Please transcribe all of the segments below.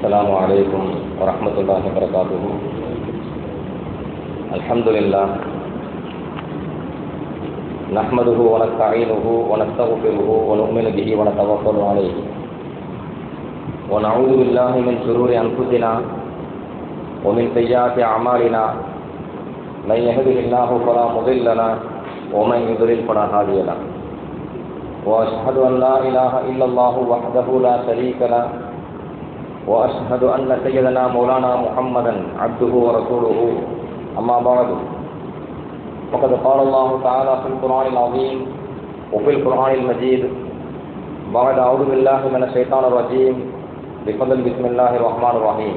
السلام عليكم ورحمة الله وبركاته الحمد لله نحمده ونستعينه ونستغفره ونؤمن به ونتوكل عليه ونعوذ بالله من شرور أنفسنا ومن سيئات أعمالنا من يهده الله فلا مضل له ومن يضلل فلا هادي له وأشهد أن لا إله إلا الله وحده لا شريك له وأشهد أن سيدنا مولانا محمدا عبده ورسوله أما بعد فقد قال الله تعالى في القرآن العظيم وفي القرآن المجيد بعد أعوذ بالله من الشيطان الرجيم بفضل بسم الله الرحمن الرحيم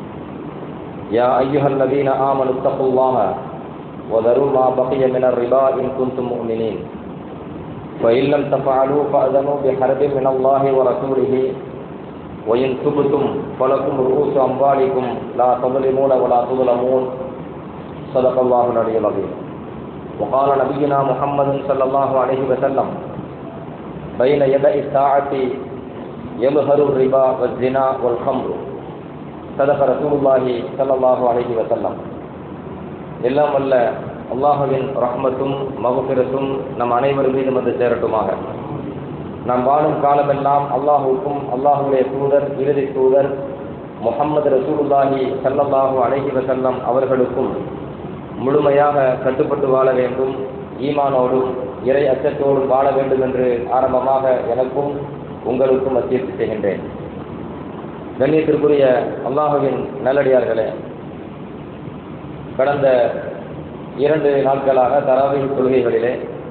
يا أيها الذين آمنوا اتقوا الله وذروا ما بقي من الربا إن كنتم مؤمنين فإن لم تفعلوا فأذنوا بحرب من الله ورسوله وإن تبتم فلكم رؤوس أموالكم لا تظلمون ولا تظلمون صدق الله العلي العظيم وقال نبينا محمد صلى الله عليه وسلم بين يدي الساعة يظهر الربا والزنا والخمر صدق رسول الله صلى الله عليه وسلم எல்லாம் வல்ல அல்லாஹுவின் ரஹ்மத்தும் மகுபிரத்தும் நம் அனைவர் மீதும் வந்து சேரட்டுமாக நாம் வாழும் காலமெல்லாம் அல்லாஹுக்கும் அல்லாஹுடைய தூதர் இறுதி தூதர் முகமது ரசூலுல்லாஹி சல்லல்லாஹு அலைஹி வசல்லம் அவர்களுக்கும் முழுமையாக கட்டுப்பட்டு வாழ வேண்டும் ஈமானோடும் இறை அச்சத்தோடும் வாழ வேண்டும் என்று ஆரம்பமாக எனக்கும் உங்களுக்கும் வசியத்து செய்கின்றேன் கண்ணியத்திற்குரிய அல்லாஹுவின் நல்லடியார்களே கடந்த இரண்டு நாட்களாக தராவி கொள்கைகளிலே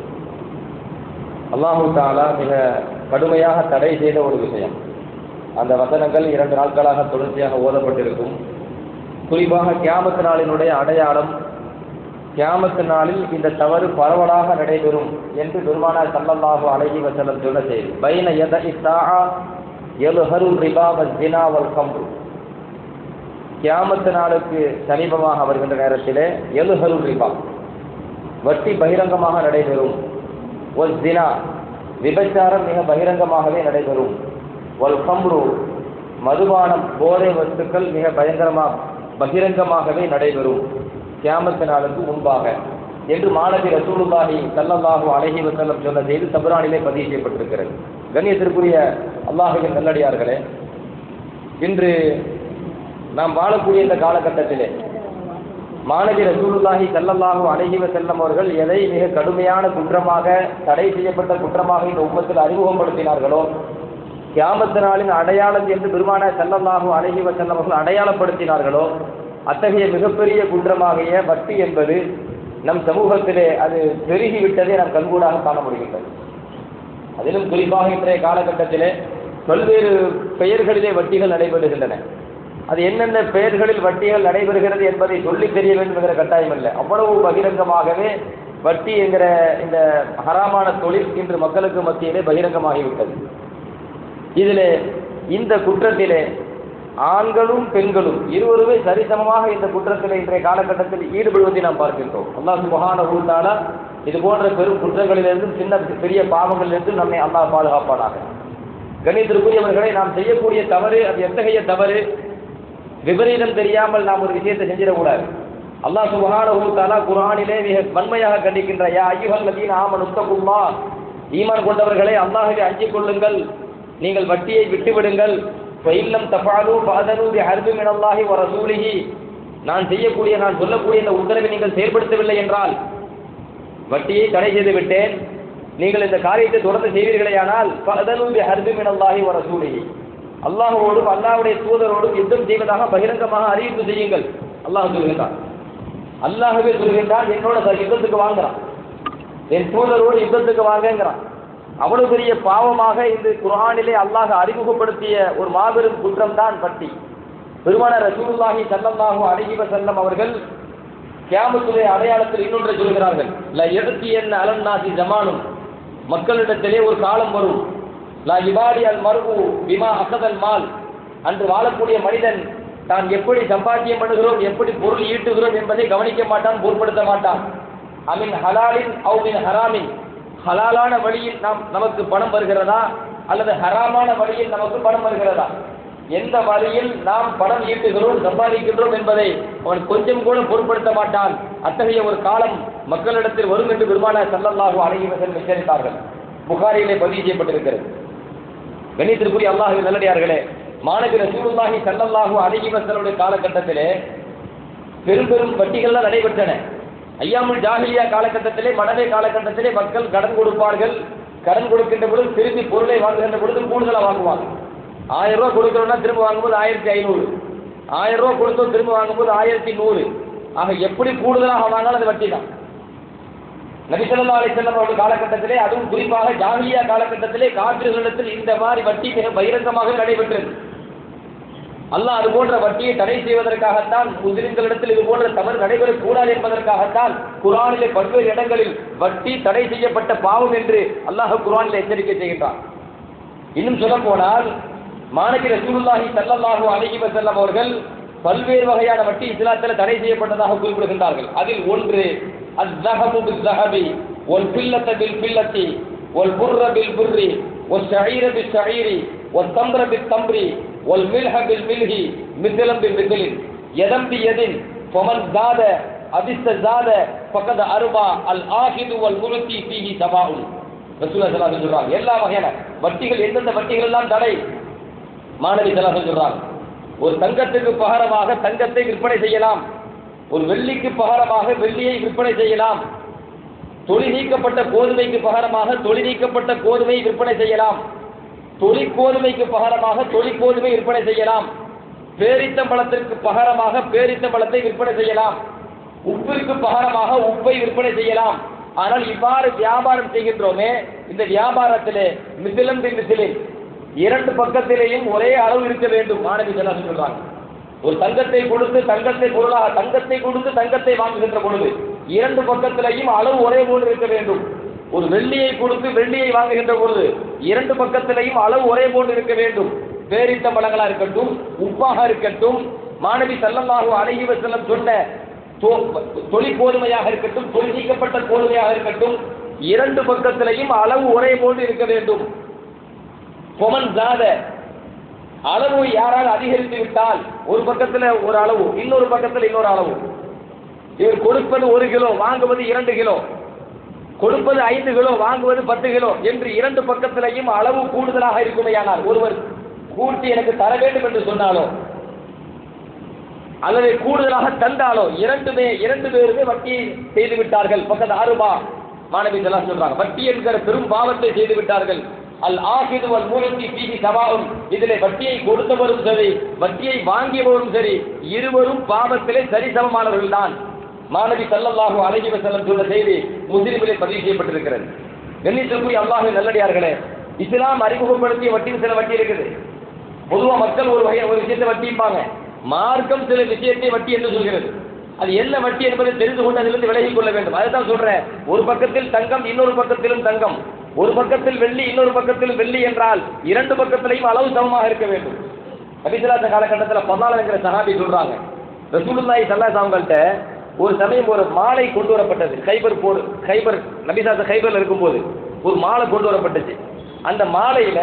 அல்லாஹு தாலா மிக கடுமையாக தடை செய்த ஒரு விஷயம் அந்த வசனங்கள் இரண்டு நாட்களாக தொடர்ச்சியாக ஓதப்பட்டிருக்கும் குறிப்பாக கியாமத்து நாளினுடைய அடையாளம் கியாமத்து நாளில் இந்த தவறு பரவலாக நடைபெறும் என்று பெருமானார் சல்லல்லாஹு அழகி வசலம் சொன்ன செய்தி பைன எத இஸ்ஸா எலுஹருல் ரிபா வஸ்தினா வல் கம்ரு கியாமத்து நாளுக்கு சமீபமாக வருகின்ற நேரத்திலே எலுஹருல் ரிபா வட்டி பகிரங்கமாக நடைபெறும் ஒல் தினா விபச்சாரம் மிக பகிரங்கமாகவே நடைபெறும் ஒல் கம்ரு மதுபானம் போதை வஸ்துக்கள் மிக பயங்கரமாக பகிரங்கமாகவே நடைபெறும் கியாமத்து நாளுக்கு முன்பாக என்று மாணவி ரசூலுல்லாஹி சல்லல்லாஹு அலஹி வசல்லம் சொன்ன செய்தி தபுரானிலே பதிவு செய்யப்பட்டிருக்கிறது கண்ணியத்திற்குரிய அல்லாஹுவின் நல்லடியார்களே இன்று நாம் வாழக்கூடிய இந்த காலகட்டத்திலே மாணவி ரசூலுல்லாஹி சல்லல்லாஹு அலஹி வசல்லம் அவர்கள் எதை மிக கடுமையான குற்றமாக தடை செய்யப்பட்ட குற்றமாக இந்த உம்மத்தில் அறிமுகப்படுத்தினார்களோ கியாமத்து நாளின் அடையாளம் என்று பெருமான சல்லல்லாஹு அலஹி வசல்லம் அவர்கள் அடையாளப்படுத்தினார்களோ அத்தகைய மிகப்பெரிய குற்றமாகிய வட்டி என்பது நம் சமூகத்திலே அது பெருகிவிட்டதை நாம் கண்கூடாக காண முடிகின்றது அதிலும் குறிப்பாக இன்றைய காலகட்டத்திலே பல்வேறு பெயர்களிலே வட்டிகள் நடைபெறுகின்றன அது என்னென்ன பெயர்களில் வட்டிகள் நடைபெறுகிறது என்பதை சொல்லி தெரிய வேண்டும் என்கிற கட்டாயம் இல்லை அவ்வளவு பகிரங்கமாகவே வட்டி என்கிற இந்த ஹராமான தொழில் இன்று மக்களுக்கு மத்தியிலே பகிரங்கமாகிவிட்டது இதிலே இந்த குற்றத்திலே ஆண்களும் பெண்களும் இருவருமே சரிசமமாக இந்த குற்றத்தில் இன்றைய காலகட்டத்தில் ஈடுபடுவதை நாம் பார்க்கின்றோம் அல்லாஹ் சுபஹான ஊட்டாலா இது போன்ற பெரும் குற்றங்களிலிருந்தும் சின்ன பெரிய பாவங்களிலிருந்தும் நம்மை அல்லாஹ் பாதுகாப்பானாக கணித்திற்குரியவர்களை நாம் செய்யக்கூடிய தவறு அது எத்தகைய தவறு விபரீதம் தெரியாமல் நாம் ஒரு விஷயத்தை செஞ்சிடக்கூடாது அல்லாஹ் சுபஹான ஊட்டாலா குரானிலே மிக வன்மையாக கண்டிக்கின்ற யா ஐயுகள் நதீன் ஆமன் உத்தகுல்லா ஈமான் கொண்டவர்களை அல்லாஹவை அஞ்சிக் கொள்ளுங்கள் நீங்கள் வட்டியை விட்டுவிடுங்கள் ஃபைல்லம் தஃபாலு பாதனு பி ஹர்பி மினல்லாஹி வ ரசூலிஹி நான் செய்யக்கூடிய நான் சொல்லக்கூடிய இந்த உத்தரவை நீங்கள் செயல்படுத்தவில்லை என்றால் வட்டியை தடை செய்து விட்டேன் நீங்கள் இந்த காரியத்தை தொடர்ந்து செய்வீர்களேயானால் பாதனு பி ஹர்பி மினல்லாஹி வ ரசூலிஹி அல்லாஹ்வோடும் அல்லாஹ்வுடைய தூதரோடும் யுத்தம் செய்வதாக பகிரங்கமாக அறிவிப்பு செய்யுங்கள் அல்லாஹ் சொல்கின்றான் அல்லாஹ்வே சொல்கின்றான் என்னோட யுத்தத்துக்கு வாங்குறான் என் தூதரோடு யுத்தத்துக்கு வாங்கங்கிறான் அவ்வளவு பெரிய பாவமாக இந்த குரானிலே அல்லாஹ் அறிமுகப்படுத்திய ஒரு மாபெரும் குற்றம் தான் வட்டி பெருமான ரசூலுல்லாஹி சல்லல்லாஹு அலைஹி வஸல்லம் அவர்கள் கியாமத்துடைய அடையாளத்தில் இன்னொன்றை சொல்கிறார்கள் ல எழுத்தி என்ன அலன்னாசி ஜமானும் மக்களிடத்திலே ஒரு காலம் வரும் லா இபாடி அல் மருகு பிமா அசதல் மால் அன்று வாழக்கூடிய மனிதன் தான் எப்படி சம்பாத்தியம் பண்ணுகிறோம் எப்படி பொருள் ஈட்டுகிறோம் என்பதை கவனிக்க மாட்டான் பொருட்படுத்த மாட்டான் அமின் ஹலாலின் அவு மின் ஹராமின் ஹலாலான வழியில் நாம் நமக்கு பணம் வருகிறதா அல்லது ஹராமான வழியில் நமக்கு பணம் வருகிறதா எந்த வழியில் நாம் பணம் ஈட்டுகிறோம் சம்பாதிக்கின்றோம் என்பதை அவன் கொஞ்சம் கூட பொருட்படுத்த மாட்டான் அத்தகைய ஒரு காலம் மக்களிடத்தில் வரும் என்று பெருமான சல்லல்லாஹு அலைஹி வஸல்லம் எச்சரித்தார்கள் புகாரியிலே பதிவு செய்யப்பட்டிருக்கிறது கணித்திற்குரிய அல்லாஹு நல்லடியார்களே மாணவி ரசூலுல்லாஹி சல்லல்லாஹு அலைஹி வஸல்லுடைய காலகட்டத்திலே பெரும் பெரும் வட்டிகள்லாம் நடைபெற்றன ஐயாமுல் ஜாஹிலியா காலகட்டத்திலே மடவை காலகட்டத்திலே மக்கள் கடன் கொடுப்பார்கள் கடன் கொடுக்கின்ற பொழுது திருப்பி பொருளை வாங்குகின்ற பொழுது கூடுதலாக வாங்குவாங்க ஆயிரம் ரூபாய் கொடுக்குறோம்னா திரும்ப வாங்கும்போது ஆயிரத்தி ஐநூறு ஆயிரம் ரூபாய் கொடுத்தோம் திரும்ப வாங்கும்போது ஆயிரத்தி நூறு ஆக எப்படி கூடுதலாக வாங்கினாலும் அது வட்டி தான் நபிசல்லா அலிசல்லம் அவர்கள் காலகட்டத்திலே அதுவும் குறிப்பாக ஜாகிலியா காலகட்டத்திலே காவிர்களிடத்தில் இந்த மாதிரி வட்டி மிக பகிரங்கமாக நடைபெற்றது அல்லாஹ் அது போன்ற வட்டியை தடை செய்வதற்காகத்தான் முஸ்லிம்களிடத்தில் இது போன்ற தவறு நடைபெறக்கூடாது என்பதற்காகத்தான் குரானிலே பல்வேறு இடங்களில் வட்டி தடை செய்யப்பட்ட பாவம் என்று அல்லாஹ் குரானில் எச்சரிக்கை செய்கின்றான் இன்னும் சொல்ல போனால் மாணவி ரசூலுல்லாஹி ஸல்லல்லாஹு அலைஹி வஸல்லம் அவர்கள் பல்வேறு வகையான வட்டி இஸ்லாத்தில் தடை செய்யப்பட்டதாக குறிப்பிடுகின்றார்கள் அதில் ஒன்று அஸ்ஸஹபு பிஸ்ஸஹபி வல் பில்லத்த பில் பில்லத்தி வல் புர்ர பில் புர்ரி வல் ஷஈர பில் ஷஈரி வல் தம்ர பில் தம்ரி வல் மில்ஹ பில் மில்ஹி மிஸ்லம் பில் மிஸ்லின் யதம் பி யதின் ஃபமன் ஜாத அதிஸ்த ஜாத ஃபகத் அர்பா அல் ஆஹிது வல் முருத்தி ஃபீஹி சவாஉன் ரசூலுல்லாஹி ஸல்லல்லாஹு அலைஹி சொல்றாங்க எல்லா வகையான வட்டிகள் எந்தெந்த வட்டிகள் எல்லாம் தடை மாணவி ஸல்லல்லாஹு சொல்றாங்க ஒரு தங்கத்துக்கு பகரமாக தங்கத்தை விற்பனை செய்யலாம் ஒரு வெள்ளிக்கு பகரமாக வெள்ளியை விற்பனை செய்யலாம் தொழில் நீக்கப்பட்ட கோதுமைக்கு பகரமாக தொழில் நீக்கப்பட்ட கோதுமையை விற்பனை செய்யலாம் தொழில் கோதுமைக்கு பகரமாக தொழில் கோதுமை விற்பனை செய்யலாம் பேரித்தம்பழத்திற்கு பகரமாக பேரித்தம்பழத்தை விற்பனை செய்யலாம் உப்பிற்கு பகரமாக உப்பை விற்பனை செய்யலாம் ஆனால் இவ்வாறு வியாபாரம் செய்கின்றோமே இந்த வியாபாரத்திலே மிசிலம் பின் மிசிலின் இரண்டு பக்கத்திலேயும் ஒரே அளவு இருக்க வேண்டும் மாணவி ஜனாசன் சொல்றாங்க ஒரு தங்கத்தை கொடுத்து தங்கத்தை பொருளாக தங்கத்தை கொடுத்து தங்கத்தை வாங்குகின்ற பொழுது இரண்டு பக்கத்திலேயும் அளவு ஒரே போன்று இருக்க வேண்டும் ஒரு வெள்ளியை கொடுத்து வெள்ளியை வாங்குகின்ற பொழுது இரண்டு பக்கத்திலேயும் அளவு ஒரே போன்று இருக்க வேண்டும் பேரித்த பழங்களா இருக்கட்டும் உப்பாக இருக்கட்டும் மாணவி சல்லல்லாஹு அலைஹி வஸல்லம் சொன்ன தொழில் கோதுமையாக இருக்கட்டும் தொழில் நீக்கப்பட்ட கோதுமையாக இருக்கட்டும் இரண்டு பக்கத்திலையும் அளவு ஒரே போன்று இருக்க வேண்டும் பொமன் ஜாத அளவு யாரால் அதிகரித்து விட்டால் ஒரு பக்கத்தில் ஒரு அளவு இன்னொரு பக்கத்தில் இன்னொரு அளவு இவர் கொடுப்பது ஒரு கிலோ வாங்குவது இரண்டு கிலோ கொடுப்பது ஐந்து கிலோ வாங்குவது பத்து கிலோ என்று இரண்டு பக்கத்திலையும் அளவு கூடுதலாக இருக்குமையானால் ஒருவர் கூட்டி எனக்கு தர வேண்டும் என்று சொன்னாலோ அல்லது கூடுதலாக தந்தாலோ இரண்டுமே இரண்டு பேருமே வட்டியை செய்து விட்டார்கள் பக்கத்து ஆறுபா மாணவி இதெல்லாம் சொல்றாங்க வட்டி என்கிற பெரும் பாவத்தை செய்து விட்டார்கள் அல் ஆகிது வல் மூலத்தி பீதி சபாவும் இதிலே வட்டியை கொடுத்தவரும் சரி வட்டியை வாங்கியவரும் சரி இருவரும் பாவத்திலே சரிசமமானவர்கள் தான் மாணவி சல்லல்லாஹு அலைஹி வஸல்லம் சொன்ன செய்தி முஸ்லிமிலே பதிவு செய்யப்பட்டிருக்கிறது கண்ணியத்திற்குரிய அல்லாஹ் நல்லடியார்களே இஸ்லாம் அறிமுகப்படுத்திய வட்டியில் சில வட்டி இருக்குது பொதுவா மக்கள் ஒரு வகை ஒரு விஷயத்தை வட்டிப்பாங்க மார்க்கம் சில விஷயத்தை வட்டி என்று சொல்கிறது அது என்ன வட்டி என்பதை தெரிந்து கொண்டு அதிலிருந்து விலகிக் கொள்ள வேண்டும் அதுதான் சொல்றேன் ஒரு பக்கத்தில் தங்கம் இன்னொரு பக்கத்திலும் தங்கம் ஒரு பக்கத்தில் வெள்ளி இன்னொரு பக்கத்தில் வெள்ளி என்றால் இரண்டு பக்கத்திலையும் அளவு சமமாக இருக்க வேண்டும் நபிசிலாத்த காலகட்டத்தில் பதால் என்கிற சஹாபி சொல்றாங்க ரசூலுல்லாஹி சல்லாஸ் அவங்கள்ட்ட ஒரு சமயம் ஒரு மாலை கொண்டு வரப்பட்டது கைபர் போர் கைபர் நபிசாத்த கைபர்ல இருக்கும்போது ஒரு மாலை கொண்டு வரப்பட்டுச்சு அந்த மாலையில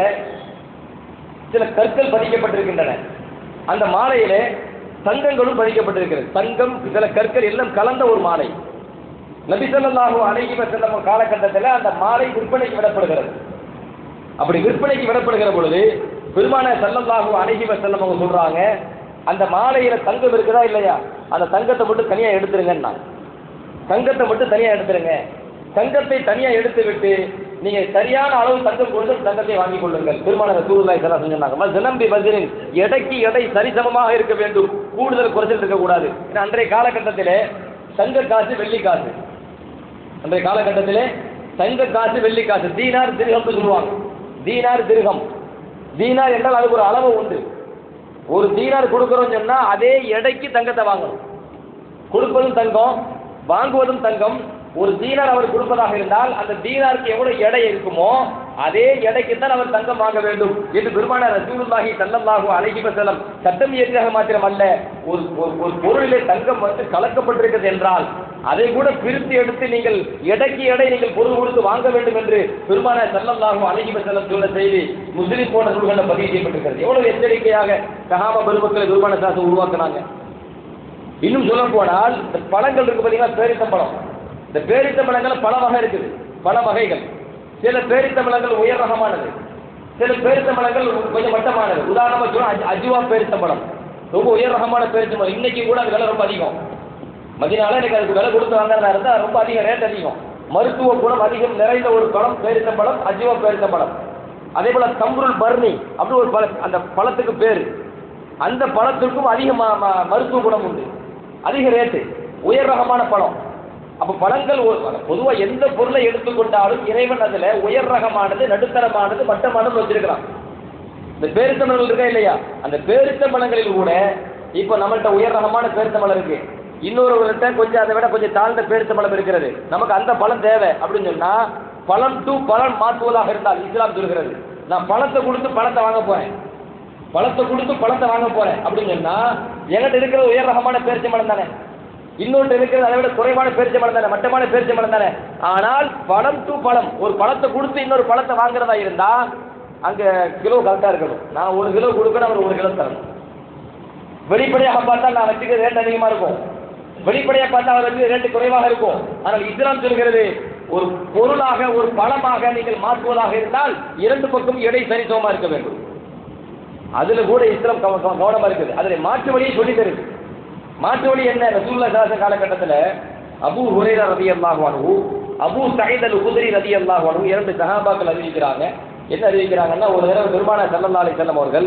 சில கற்கள் பதிக்கப்பட்டிருக்கின்றன அந்த மாலையில தங்கங்களும் பதிக்கப்பட்டிருக்கிறது தங்கம் சில கற்கள் எல்லாம் கலந்த ஒரு மாலை நபிசல்லாஹு அலைஹி வஸல்லம் காலகட்டத்தில் அந்த மாலை விற்பனைக்கு விடப்படுகிறது அப்படி விற்பனைக்கு விடப்படுகிற பொழுது பெருமான சல்லல்லாஹு அலைஹி வஸல்லம் அவங்க சொல்றாங்க அந்த மாலையில தங்கம் இருக்குதா இல்லையா அந்த தங்கத்தை மட்டும் தனியா எடுத்துருங்கன்னா தங்கத்தை மட்டும் தனியா எடுத்துருங்க தங்கத்தை தனியா எடுத்து விட்டு நீங்க சரியான அளவு தங்கம் கொடுத்து தங்கத்தை வாங்கிக் கொள்ளுங்கள் பெருமான ரசூலுல்லாஹி ஸல்லல்லாஹு அலைஹி வஸல்லம் ஜனம்பி பஜரின் எடைக்கு எடை சரிசமமாக இருக்க வேண்டும் கூடுதல் குறைச்சல் இருக்கக்கூடாது ஏன்னா அன்றைய காலகட்டத்திலே தங்க காசு வெள்ளி காசு அன்றைய காலகட்டத்திலே தங்க காசு வெள்ளி காசு தீனார் திருகம் சொல்லுவாங்க தீனார் திருகம் தீனார் என்றால் அதுக்கு ஒரு அளவு உண்டு ஒரு தீனார் கொடுக்குறோம்னு சொன்னா அதே எடைக்கு தங்கத்தை வாங்கணும் கொடுப்பதும் தங்கம் வாங்குவதும் தங்கம் ஒரு தீனார் அவர் கொடுப்பதாக இருந்தால் அந்த தீனாருக்கு எவ்வளவு எடை இருக்குமோ அதே எடைக்கு தான் அவர் தங்கம் வாங்க வேண்டும் என்று பெருமானார் ரசூலுல்லாஹி ஸல்லல்லாஹு அலைஹி வஸல்லம் சட்டம் இயற்றியாக மாத்திரம் அல்ல ஒரு ஒரு- ஒரு பொருளிலே தங்கம் வந்து கலக்கப்பட்டிருக்கிறது என்றால் அதை கூட பிரித்து எடுத்து நீங்கள் எடைக்கு எடை நீங்கள் பொருள் கொடுத்து வாங்க வேண்டும் என்று பெருமானார் ஸல்லல்லாஹு அலைஹி வஸல்லம் சொன்ன செய்தி முஸ்லிம் போன நூல்களில் பதிவு செய்யப்பட்டிருக்கிறது எவ்வளவு எச்சரிக்கையாக சஹாபா பெருமக்களை பெருமான சாசம் உருவாக்குனாங்க இன்னும் சொல்ல போனால் இந்த பழங்கள் இருக்கு பார்த்தீங்களா பேரித்தம்பழம் இந்த பேரித்தம்பழங்கள் பல வகை இருக்குது பல வகைகள் சில பேரித்தம்பழங்கள் உயர் ரகமானது சில பேரித்தம்பழங்கள் கொஞ்சம் மட்டமானது உதாரணமா சொல்ல அஜுவா பேரித்தம்பழம் ரொம்ப உயர் ரகமான பேரித்தம்பழம் இன்னைக்கு கூட அது விலை ரொம்ப அதிகம் மதினால எனக்கு அதுக்கு விலை கொடுத்து வாங்குறதா இருந்தா ரொம்ப அதிகம் ரேட் அதிகம் மருத்துவ குணம் அதிகம் நிறைந்த ஒரு பழம் பேரித்தம்பழம் அஜுவா பேரித்தம்பழம் அதே போல தம்புருள் பர்னி அப்படி ஒரு பழ அந்த பழத்துக்கு பேர் அந்த பழத்திற்கும் அதிக ம- ம- மருத்துவ குணம் உண்டு அதிக ரேட்டு உயர் ரகமான பழம் அப்ப பழங்கள் பொதுவா எந்த பொருளை எடுத்துக்கொண்டாலும் இறைவன் அதுல உயர் ரகமானது நடுத்தரமானது மட்டமானது வச்சிருக்கிறான் இந்த பேரித்தம்பழங்கள் இருக்கா இல்லையா அந்த பேரித்தம்பழங்களில் கூட இப்போ நம்மள்ட்ட உயர் ரகமான பேரித்தம்பழம் இருக்கு இன்னொருவர்கிட்ட கொஞ்சம் அதை விட கொஞ்சம் தாழ்ந்த பேரித்தம்பழம் இருக்கிறது நமக்கு அந்த பழம் தேவை அப்படின்னு சொன்னா பழம் டு பழம் மாற்றுவதாக இருந்தால் இஸ்லாம் சொல்கிறது நான் பழத்தை கொடுத்து பழத்தை வாங்க போறேன் பழத்தை கொடுத்து பழத்தை வாங்க போறேன் அப்படின்னு சொன்னா என்கிட்ட இருக்கிற உயர் ரகமான பேரிச்சம்பழம் தானே இன்னொன்று இருக்கிறது அதை விட குறைவான பேரிச்சம்பழம் தானே மட்டமான பேரிச்சம்பழம் தானே ஆனால் பழம் டு பழம் ஒரு பழத்தை கொடுத்து இன்னொரு பழத்தை வாங்குறதா இருந்தா அங்க கிலோ கரெக்டா இருக்கணும் நான் ஒரு கிலோ கொடுக்கணும் அவர் ஒரு கிலோ தரணும் வெளிப்படையாக பார்த்தா நான் வச்சுக்கிற ரேட் அதிகமா இருக்கும் வெளிப்படையாக பார்த்தா அவர் வச்சுக்கிற ரேட்டு குறைவாக இருக்கும் ஆனால் இஸ்லாம் சொல்கிறது ஒரு பொருளாக ஒரு பழமாக நீங்கள் மாற்றுவதாக இருந்தால் இரண்டு பக்கம் எடை சரிசமமா இருக்க வேண்டும் அதுல கூட இஸ்லாம் கவ- கவ- கவனமா இருக்குது அதுல மாற்று வழியை சொல்லி தருது மாற்று வழி என்ன ரசூல்லா சாச காலகட்டத்துல அபூ ஹுரைரா ரதி அல்லாஹ் அபூ சயீத் அல் குதிரி ரதி அல்லாஹ் இரண்டு சஹாபாக்கள் அறிவிக்கிறாங்க என்ன அறிவிக்கிறாங்கன்னா ஒரு தடவை பெருமான சல்லல்லா அலைஹி வஸல்லம் அவர்கள்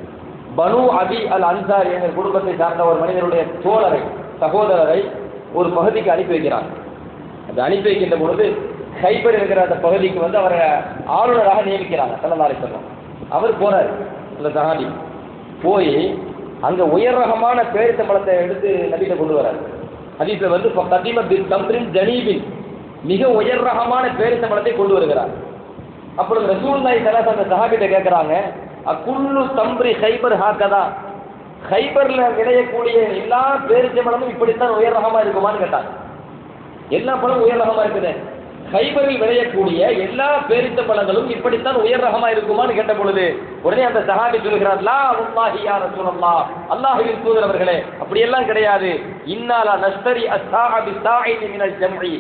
பனு அபி அல் அன்சார் என்ற குடும்பத்தை சார்ந்த ஒரு மனிதனுடைய தோழரை சகோதரரை ஒரு பகுதிக்கு அனுப்பி வைக்கிறாங்க அந்த அனுப்பி வைக்கின்ற பொழுது கைபர் இருக்கிற அந்த பகுதிக்கு வந்து அவரை ஆளுநராக நியமிக்கிறாங்க சல்லல்லா அலைஹி வஸல்லம் அவர் போறார் அந்த சஹாபி போய் அங்க உயர் ரகமான பேரித்தம்பழத்தை எடுத்து நபிட்ட கொண்டு வரார் ஹதீஸ்ல வந்து கதிம பின் தம்ரின் ஜனீபின் மிக உயர் ரகமான பேரித்தம்பழத்தை கொண்டு வருகிறார் அப்புறம் ரசூலுல்லாஹி ஸல்லல்லாஹு அந்த சஹாபிட்ட கேட்குறாங்க அக்குல்லு தம்ரி ஹைபர் ஹாக்கதா ஹைபர்ல விளையக்கூடிய எல்லா பேரிச்சம்பழமும் இப்படித்தான் உயர் ரகமா இருக்குமான்னு கேட்டாங்க எல்லா பழமும் உயர் ரகமா இருக்குது ஹைபரில் விளையக்கூடிய எல்லா பேரித்த பழங்களும் இப்படித்தான் உயர் ரகமா இருக்குமான்னு கேட்ட பொழுது உடனே அந்த சஹாபி சொல்கிறார் லா உல்லாஹி யா ரசூலல்லாஹ் அல்லாஹ்வின் தூதர் அவர்களே அப்படியெல்லாம் கிடையாது இன்னாலா நஸ்தரி அஸ்ஸாஹபி சாஹிதி மினல் ஜம்இ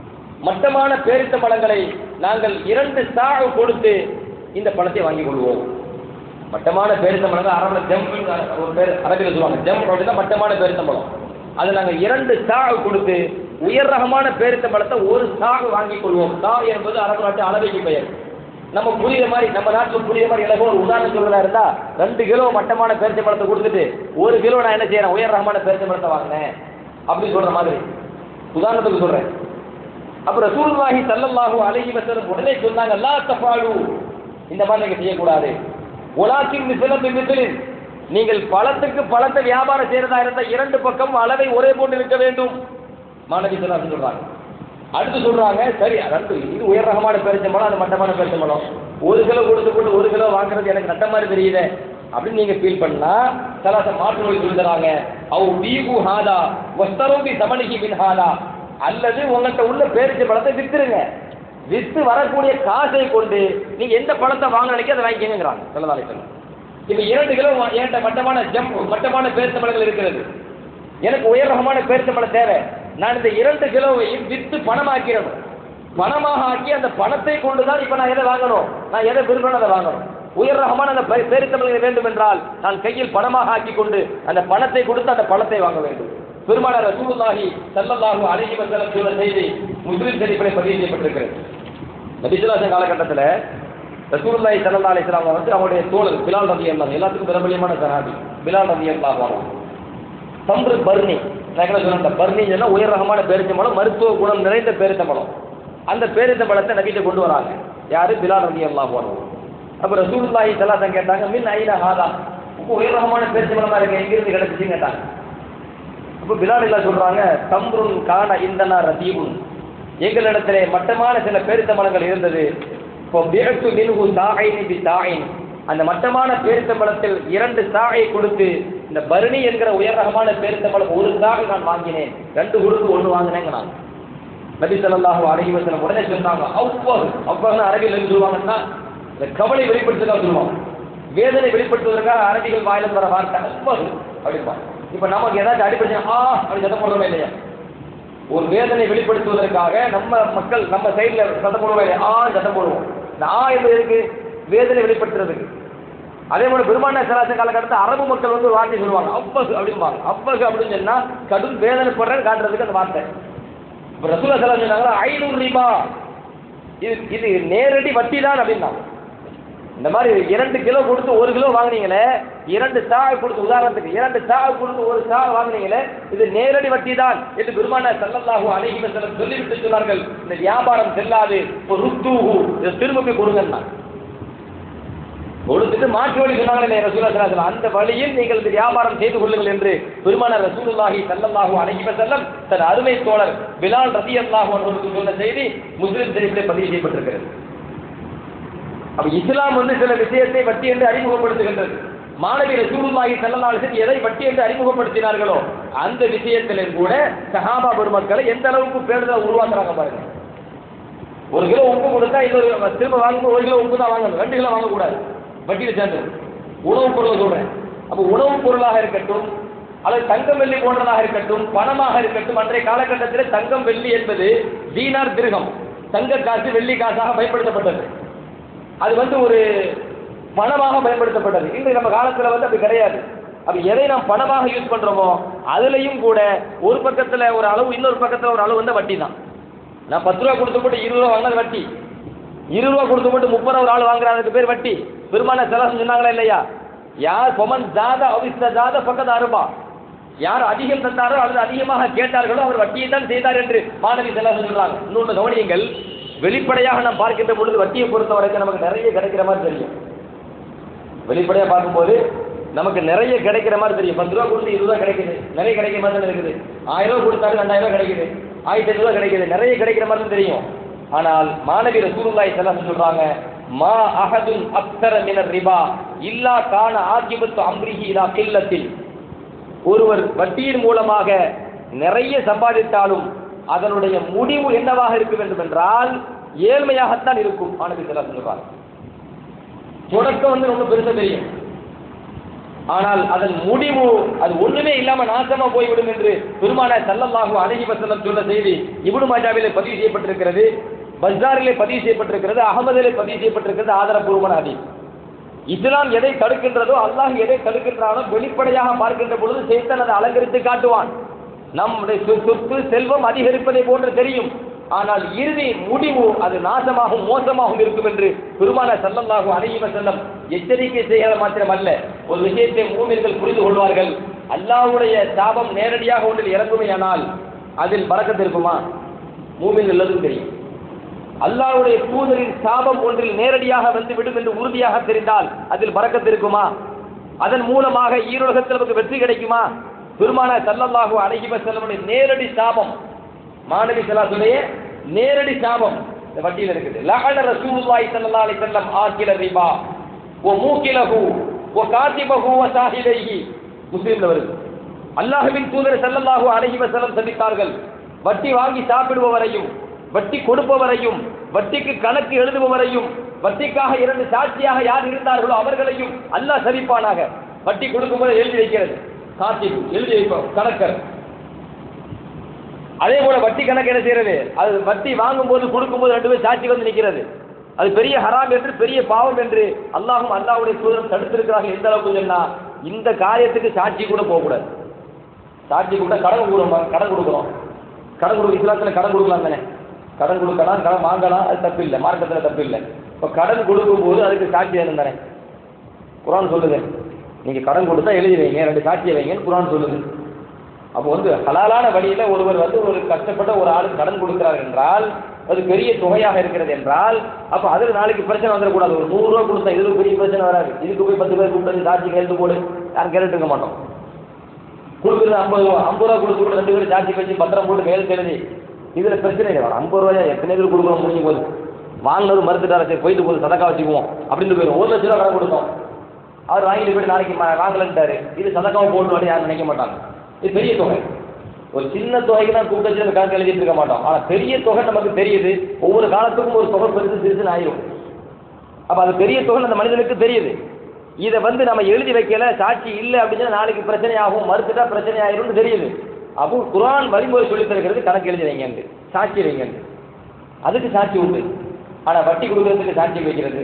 மட்டமான பேரித்த பழங்களை நாங்கள் இரண்டு சாகு கொடுத்து இந்த பழத்தை வாங்கிக் கொள்வோம் மட்டமான பேரித்தம்பழம் அரபில் ஜம் ஒரு பேர் அரபியில் சொல்லுவாங்க ஜம் அப்படின்னா மட்டமான பேரித்தம்பழம் அது நாங்கள் இரண்டு சாகு கொடுத்து உயர் ரகமான பேரித்தம்பழத்தை ஒரு சாகு வாங்கிக் கொள்வோம் சா என்பது அரபு நாட்டு அளவைக்கு பெயர் நம்ம புரியுற மாதிரி நம்ம நாட்டில் புரியுற மாதிரி இலகோ ஒரு உதாரணம் சொல்றதா இருந்தா ரெண்டு கிலோ மட்டமான பேரிச்சம்பழத்தை கொடுத்துட்டு ஒரு கிலோ நான் என்ன செய்யறேன் உயர் ரகமான பேரிச்சம்பழத்தை வாங்கினேன் அப்படின்னு சொல்ற மாதிரி உதாரணத்துக்கு சொல்றேன் அப்புறம் ரசூலுல்லாஹி ஸல்லல்லாஹு அலைஹி வஸல்லம் உடனே சொன்னாங்க லா தஃபாலு இந்த மாதிரி நீங்க செய்யக்கூடாது உலாக்கின் மிஸ்லம் மிஸ்லின் நீங்கள் பழத்துக்கு பழத்தை வியாபாரம் செய்யறதா இருந்தா இரண்டு பக்கம் அளவை ஒரே போன்று இருக்க வேண்டும் மாணவி சொல்லான்னு சொல்றாங்க அடுத்து சொல்றாங்க சரி ரெண்டு இது உயர் ரகமான பேரிச்சம்பழம் அது மட்டமான பேரிச்சம்பழம் ஒரு கிலோ கொடுத்து கொண்டு ஒரு கிலோ வாங்குறது எனக்கு நட்ட மாதிரி தெரியுதே அப்படின்னு நீங்க ஃபீல் பண்ணா சலாச மாற்று மொழி சொல்லுறாங்க அவ் பீபு ஹாதா வஸ்தரோபி சமணிகி பின் ஹாதா அல்லது உங்கள்கிட்ட உள்ள பேரிச்ச பழத்தை வித்துருங்க வித்து வரக்கூடிய காசை கொண்டு நீங்க எந்த பழத்தை வாங்க நினைக்க அதை வாங்கிக்கங்கிறாங்க சொல்லலாலே சொல்லுங்க இப்ப இரண்டு கிலோ வா- என்கிட்ட மட்டமான ஜம் மட்டமான பேரிச்ச பழங்கள் இருக்கிறது எனக்கு உயர் ரகமான பேரிச்சம்பழம் தேவை நான் இந்த இரண்டு கிலோவையும் வித்து பணமாக்கிறணும் பணமாக ஆக்கி அந்த பணத்தை கொண்டு தான் இப்ப நான் எதை வாங்கணும் நான் எதை விரும்பணும் அதை வாங்கணும் உயர் ரகமான அந்த பே- பேரிச்சம்பழம் வேண்டும் என்றால் நான் கையில் பணமாக ஆக்கி கொண்டு அந்த பணத்தை கொடுத்து அந்த பழத்தை வாங்க வேண்டும் பெருமானார் ரசூலுல்லாஹி ஸல்லல்லாஹு அலைஹி வஸல்லம் சொன்ன செய்தி முஸ்லிம் ஷரீஃபிலே பதிவு செய்யப்பட்டிருக்கிறது நபிசுல்லாசன் காலகட்டத்தில் ரசூலுல்லாஹி ஸல்லல்லாஹு அலைஹி வஸல்லம் வந்து அவருடைய தோழர் பிலால் ரலியல்லாஹு எல்லாத்துக்கும் பிரபலியமான சஹாபி பிலால் ரலியல்லாஹு அன்ஹு தம்ரு பர்னி நான் என்ன சொன்னேன் அந்த பர்னி சொன்னா உயர் ரகமான பேரிச்சம்பழம் மருத்துவ குணம் நிறைந்த பேரிச்சம்பழம் அந்த பேரிச்சம்பழத்தை நபிட்ட கொண்டு வராங்க யாரு பிலால் ரதி அல்லாஹ் அப்ப ரசூலுல்லாஹி ஸல்லல்லாஹு கேட்டாங்க மின் ஐன ஹாதா இப்போ உயர் ரகமான பேரிச்சம்பழமா இருக்கு எங்கிருந்து கிடைச்சிச்சுன்னு கேட்டாங்க அப்ப பிலால் இல்லா சொல்றாங்க தம்ருன் கான இந்தனா ரதீபுன் எங்களிடத்திலே மட்டமான சில பேரிச்சம்பழங்கள் இருந்தது فَبِعْتُ مِنْهُ سَاعَيْنِ بِسَاعٍ அந்த மட்டமான பேரித்தம்பளத்தில் இரண்டு சாகை கொடுத்து இந்த பரணி என்கிற உயர் ரகமான பேரித்தம்பளம் ஒரு சாகை நான் வாங்கினேன் ரெண்டு கொடுத்து ஒன்று வாங்கினேங்க நான் நபி ஸல்லல்லாஹு அலைஹி வஸல்லம் உடனே சொன்னாங்க அவ்வளவு அவ்வளவு அரபியில் என்ன சொல்லுவாங்கன்னா இந்த கவலை வெளிப்படுத்துறதுக்காக சொல்லுவாங்க வேதனை வெளிப்படுத்துவதற்காக அரபிகள் வாயில வர வார்த்தை அவ்வளவு அப்படிப்பா இப்ப நமக்கு ஏதாச்சும் அடிப்படை ஆ அப்படி சத்தம் போடுறோமே இல்லையா ஒரு வேதனை வெளிப்படுத்துவதற்காக நம்ம மக்கள் நம்ம சைடுல சத்தம் போடுவோம் இல்லையா ஆ சத்தம் போடுவோம் இந்த ஆ என்பது எதுக்கு வேதனை வெளிப்படுத்துறதுக்கு அதே போல பெருமான சராசரி காலகட்டத்தில் அரபு மக்கள் வந்து ஒரு வார்த்தை சொல்லுவாங்க அவ்வகு அப்படிம்பாங்க அவ்வகு அப்படின்னு சொன்னா கடும் வேதனைப்படுறேன்னு காட்டுறதுக்கு அந்த வார்த்தை இப்ப ரசூலா சலாம் சொன்னாங்களா ஐநூறு ரூபா இது இது நேரடி வட்டி தான் அப்படின்னா இந்த மாதிரி இரண்டு கிலோ கொடுத்து ஒரு கிலோ வாங்குனீங்களே இரண்டு சாய் கொடுத்து உதாரணத்துக்கு இரண்டு சாய் கொடுத்து ஒரு சாய் வாங்குனீங்களே இது நேரடி வட்டி தான் என்று பெருமான சல்லல்லாஹு அலைஹி வஸல்லம் சொல்லிவிட்டு சொன்னார்கள் இந்த வியாபாரம் செல்லாது ஒரு ருத்தூஹு இதை திரும்ப போய் கொடுங்கன்னா கொடுத்துட்டு மாற்று வழி சொன்னாங்களே ரசூலா சலாசலம் அந்த வழியில் நீங்கள் இந்த வியாபாரம் செய்து கொள்ளுங்கள் என்று பெருமான ரசூலுல்லாஹி சல்லல்லாஹு அலைஹி வஸல்லம் தன் அருமை தோழர் பிலால் ரலியல்லாஹு அன்ஹுவுக்கு சொன்ன செய்தி முஸ்லிம் ஷரீஃபிலே பதிவு செய்யப்பட்டிருக்கிறது அப்ப இஸ்லாம் வந்து சில விஷயத்தை வட்டி என்று அறிமுகப்படுத்துகின்றது மாணவி ரசூலுல்லாஹி ஸல்லல்லாஹு அலைஹி வஸல்லம் எதை வட்டி என்று அறிமுகப்படுத்தினார்களோ அந்த விஷயத்திலும் கூட சஹாபா பெருமக்களை எந்த அளவுக்கு பேருதல் உருவாக்குறாங்க பாருங்க ஒரு கிலோ உப்பு கொடுத்தா இன்னொரு திரும்ப வாங்கும்போது ஒரு கிலோ உப்பு தான் வாங்கணும் ரெண்டு கிலோ வாங்கக்கூடாது வட்டியில் சேர்ந்து உணவுப் பொருளை சொல்றேன் அப்போ உணவுப் பொருளாக இருக்கட்டும் அல்லது தங்கம் வெள்ளி போன்றதாக இருக்கட்டும் பணமாக இருக்கட்டும் அன்றைய காலகட்டத்தில் தங்கம் வெள்ளி என்பது தீனார் திருகம் தங்க காசு வெள்ளி காசாக பயன்படுத்தப்பட்டது அது வந்து ஒரு பணமாக பயன்படுத்தப்பட்டது இன்று நம்ம காலத்துல வந்து அப்படி கிடையாது அப்ப எதை நாம் பணமாக யூஸ் பண்றோமோ அதுலயும் கூட ஒரு பக்கத்துல ஒரு அளவு இன்னொரு பக்கத்துல ஒரு அளவு வந்து வட்டி தான் நான் பத்து ரூபா கொடுத்து போட்டு இருபது ரூபா வாங்கினது வட்டி இருபது ரூபா கொடுத்து போட்டு முப்பது ரூபா ஒரு ஆள் வாங்குறாங்க பேர் வட்டி பெருமான செலவு சொன்னாங்களா இல்லையா யார் பொமன் ஜாத அவிஸ்த ஜாத பக்கத்து அருபா யார் அதிகம் தந்தாரோ அல்லது அதிகமாக கேட்டார்களோ அவர் வட்டியை தான் செய்தார் என்று மாணவி செலவு சொல்றாங்க இன்னொன்று கவனியுங்கள் வெளிப்படையாக நாம் பார்க்கின்ற பொழுது வட்டியை பொறுத்த வரைக்கும் நமக்கு நிறைய கிடைக்கிற மாதிரி தெரியும் வெளிப்படையா பார்க்கும்போது நமக்கு நிறைய கிடைக்கிற மாதிரி தெரியும் பத்து ரூபா கொடுத்து இருபது ரூபா கிடைக்குது நிறைய கிடைக்கிற மாதிரி தானே இருக்குது ஆயிரம் ரூபா கொடுத்தாலும் ரெண்டாயிரம் ரூபா கிடைக்குது ஆயிரத்தி ஐநூறு ரூபா கிடைக்குது நிறைய கிடைக்கிற மாதிரி தான் தெரியும் ஆனால் மாணவி ரசூலுல்லாஹி ஸல்லல்லாஹு சொல்றாங்க மா அஹதுன் அக்தர மினர் ரிபா இல்லா கான ஆகிபத்து அம்ரிஹி இலா கில்லத்தில் ஒருவர் வட்டியின் மூலமாக நிறைய சம்பாதித்தாலும் அதனுடைய முடிவு என்னவாக இருக்க வேண்டும் என்றால் ஏழ்மையாகத்தான் இருக்கும் மாணவி ஸல்லல்லாஹு சொல்றாங்க தொடக்கம் வந்து ரொம்ப பெருசா தெரியும் ஆனால் அதன் முடிவு அது ஒண்ணுமே இல்லாம நாசமா போய்விடும் என்று பெருமான சல்லல்லாஹு அலைஹி வஸல்லம் சொன்ன செய்தி இப்னு மாஜாவிலே பதிவு செய்யப்பட்டிருக்கிறது பஸ்தாரிலே பதிவு செய்யப்பட்டிருக்கிறது அகமதிலே பதிவு செய்யப்பட்டிருக்கிறது ஆதாரபூர்வமான ஹதீஸ் இஸ்லாம் எதை தடுக்கின்றதோ அல்லாஹ் எதை தடுக்கின்றானோ வெளிப்படையாக பார்க்கின்ற பொழுது சேத்தன் அதை அலங்கரித்து காட்டுவான் நம்முடைய சொ- சொத்து செல்வம் அதிகரிப்பதை போன்று தெரியும் ஆனால் இறுதி முடிவு அது நாசமாகவும் மோசமாகவும் இருக்கும் என்று பெருமான சல்லல்லாஹு அலைஹி வஸல்லம் எச்சரிக்கை செய்கிற மாத்திரமல்ல ஒரு விஷயத்தை மூமின்கள் புரிந்து கொள்வார்கள் அல்லாஹ்வுடைய சாபம் நேரடியாக ஒன்றில் இறங்குமையானால் அதில் பறக்கத்து இருக்குமா மூமின்கள் எல்லாருக்கும் தெரியும் அல்லாஹ்வுடைய தூதரின் சாபம் ஒன்றில் நேரடியாக வந்து விடும் என்று உறுதியாக தெரிந்தால் அதில் பறக்கத்து இருக்குமா அதன் மூலமாக ஈரோகத்தில் நமக்கு வெற்றி கிடைக்குமா பெருமான சல்லல்லாஹு அலைஹி வஸல்லமுடைய நேரடி சாபம் மாணவி சலாசுடைய நேரடி சாபம் இந்த வட்டியில் இருக்குது லஹன ரசூலுல்லாஹி ஸல்லல்லாஹு அலைஹி வஸல்லம் ஆக்கில ரிபா வ மூக்கிலஹு வ காத்திபஹு வ சாஹிதைஹி முஸ்லிம்ல வருது அல்லாஹ்வின் தூதர் ஸல்லல்லாஹு அலைஹி வஸல்லம் சபித்தார்கள் வட்டி வாங்கி சாப்பிடுபவரையும் வட்டி கொடுப்பவரையும் வட்டிக்கு கணக்கு எழுதுபவரையும் வட்டிக்காக இரண்டு சாட்சியாக யார் இருந்தார்களோ அவர்களையும் அல்லாஹ் சபிப்பானாக வட்டி கொடுக்கும்போது எழுதி வைக்கிறது காத்திபு எழுதி வைப்போம் கணக்கர் அதே போல வட்டி கணக்கு என்ன செய்யறது அது வட்டி வாங்கும்போது கொடுக்கும்போது ரெண்டு பேரும் சாட்சி வந்து நிற்கிறது அது பெரிய ஹராம் என்று பெரிய பாவம் என்று அல்லாஹும் அல்லாஹ்வுடைய தூதரும் தடுத்திருக்கிறார்கள் எந்த அளவுக்கு சொன்னா இந்த காரியத்துக்கு சாட்சி கூட போகக்கூடாது சாட்சி கூட கடன் கொடுக்குறோம் கடன் கொடுக்குறோம் கடன் கொடுக்க இஸ்லாத்தில் கடன் கொடுக்கலாம் தானே கடன் கொடுக்கலாம் கடன் வாங்கலாம் அது தப்பு இல்லை மார்க்கத்தில் தப்பு இல்லை இப்போ கடன் கொடுக்கும்போது அதுக்கு சாட்சி வேணும் தானே குரான் சொல்லுது நீங்கள் கடன் கொடுத்தா எழுதி வைங்க ரெண்டு சாட்சியை வைங்கன்னு குரான் சொல்லுது அப்போ வந்து ஹலாலான வழியில ஒருவர் வந்து ஒரு கஷ்டப்பட்ட ஒரு ஆளுக்கு கடன் கொடுக்கிறார் என்றால் அது பெரிய தொகையாக இருக்கிறது என்றால் அப்போ அதில் நாளைக்கு பிரச்சனை வந்துடக்கூடாது ஒரு நூறு ரூபா கொடுத்தா இதுல பெரிய பிரச்சனை வராது இதுக்கு போய் பத்து பேர் கூப்பிட்டு சாட்சி கையெழுத்து போடு யாரும் கேட்டுட்டு இருக்க மாட்டோம் கொடுக்குறது ஐம்பது ரூபா ஐம்பது ரூபா கொடுத்து கூட ரெண்டு பேரும் சாட்சி வச்சு பத்திரம் போட்டு கையெழுத்து எழுதி இதுல பிரச்சனை இல்லை ஐம்பது ரூபாயா எத்தனை பேர் கொடுக்குறோம் முடிஞ்சு போகுது வாங்கினவர் மறுத்துட்டார சரி போயிட்டு போகுது சதக்கா வச்சுக்குவோம் அப்படின்னு போயிடும் ஒரு லட்ச ரூபா கடன் கொடுத்தோம் அவர் வாங்கிட்டு போயிட்டு நாளைக்கு ம- வாங்கலன்ட்டாரு இது சதக்காவும் போடணும் யாரும் நினைக்க மாட்டாங்க இது பெரிய தொகை ஒரு சின்ன தொகைக்கு தான் கூட்டத்தில் இந்த கணக்கு எழுதிட்டு இருக்க மாட்டோம் ஆனால் பெரிய தொகை நமக்கு தெரியுது ஒவ்வொரு காலத்துக்கும் ஒரு தொகை பெருசு சிறுசுன்னு ஆயிரும் அப்போ அது பெரிய தொகை அந்த மனிதனுக்கு தெரியுது இதை வந்து நம்ம எழுதி வைக்கல சாட்சி இல்லை அப்படின்னா நாளைக்கு பிரச்சனை ஆகும் மறுத்துட்டா பிரச்சனை ஆயிரும்னு தெரியுது அப்போ குரான் வழிமுறை சொல்லித் தருகிறது கணக்கு எழுதி வைங்கன்னு சாட்சி வைங்கன்னு அதுக்கு சாட்சி உண்டு ஆனால் வட்டி கொடுக்கறதுக்கு சாட்சி வைக்கிறது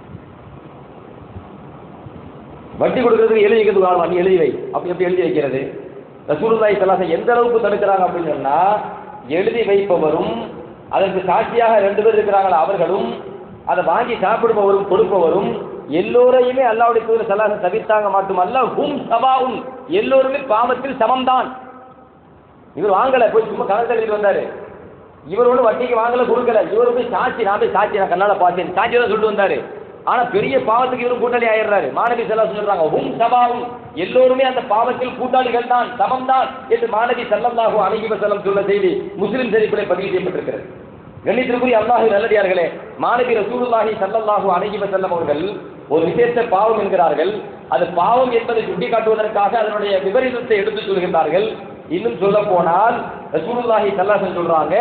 வட்டி கொடுக்கறதுக்கு எழுதி வைக்கிறதுக்கு ஆள் வாங்கி எழுதி வை அப்படி எப்படி எழுதி வைக்கிறது ரசூலுல்லாஹி ஸல்லல்லாஹு எந்த அளவுக்கு தடுக்கிறாங்க அப்படின்னு சொன்னா எழுதி வைப்பவரும் அதற்கு சாட்சியாக ரெண்டு பேர் இருக்கிறாங்களா அவர்களும் அதை வாங்கி சாப்பிடுபவரும் கொடுப்பவரும் எல்லோரையுமே அல்லாவுடைய தூதர் சலாச தவிர்த்தாங்க மட்டுமல்ல ஹும் சபாவும் எல்லோருமே பாவத்தில் சமம்தான் இவர் வாங்கல போய் சும்மா கணக்கு எழுதிட்டு வந்தாரு இவர் ஒன்றும் வட்டிக்கு வாங்கல கொடுக்கல இவரு போய் சாட்சி நான் போய் சாட்சி நான் கண்ணால பார்த்தேன் சாட்சி தான் சொல்லிட்டு வந்தாரு ஆனா பெரிய பாவத்துக்கு இவரும் கூட்டாளி ஆயிடுறாரு மாணவி செல்லம் சொல்றாங்க ஹும் சபாவும் எல்லோருமே அந்த பாவத்தில் கூட்டாளிகள் தான் சமம் தான் என்று மாணவி செல்லம்லாகும் அணுகி செல்லம் சொன்ன செய்தி முஸ்லிம் சரிப்பிலே பதிவு செய்யப்பட்டிருக்கிறது கண்ணியத்திற்குரிய அல்லாஹு நல்லடியார்களே மாணவி ரசூலுல்லாஹி ஸல்லல்லாஹு அலைஹி வஸல்லம் அவர்கள் ஒரு விசேஷ பாவம் என்கிறார்கள் அது பாவம் என்பதை சுட்டிக்காட்டுவதற்காக அதனுடைய விபரீதத்தை எடுத்து சொல்கின்றார்கள் இன்னும் சொல்ல போனால் ரசூலுல்லாஹி ஸல்லல்லாஹு அலைஹி சொல்றாங்க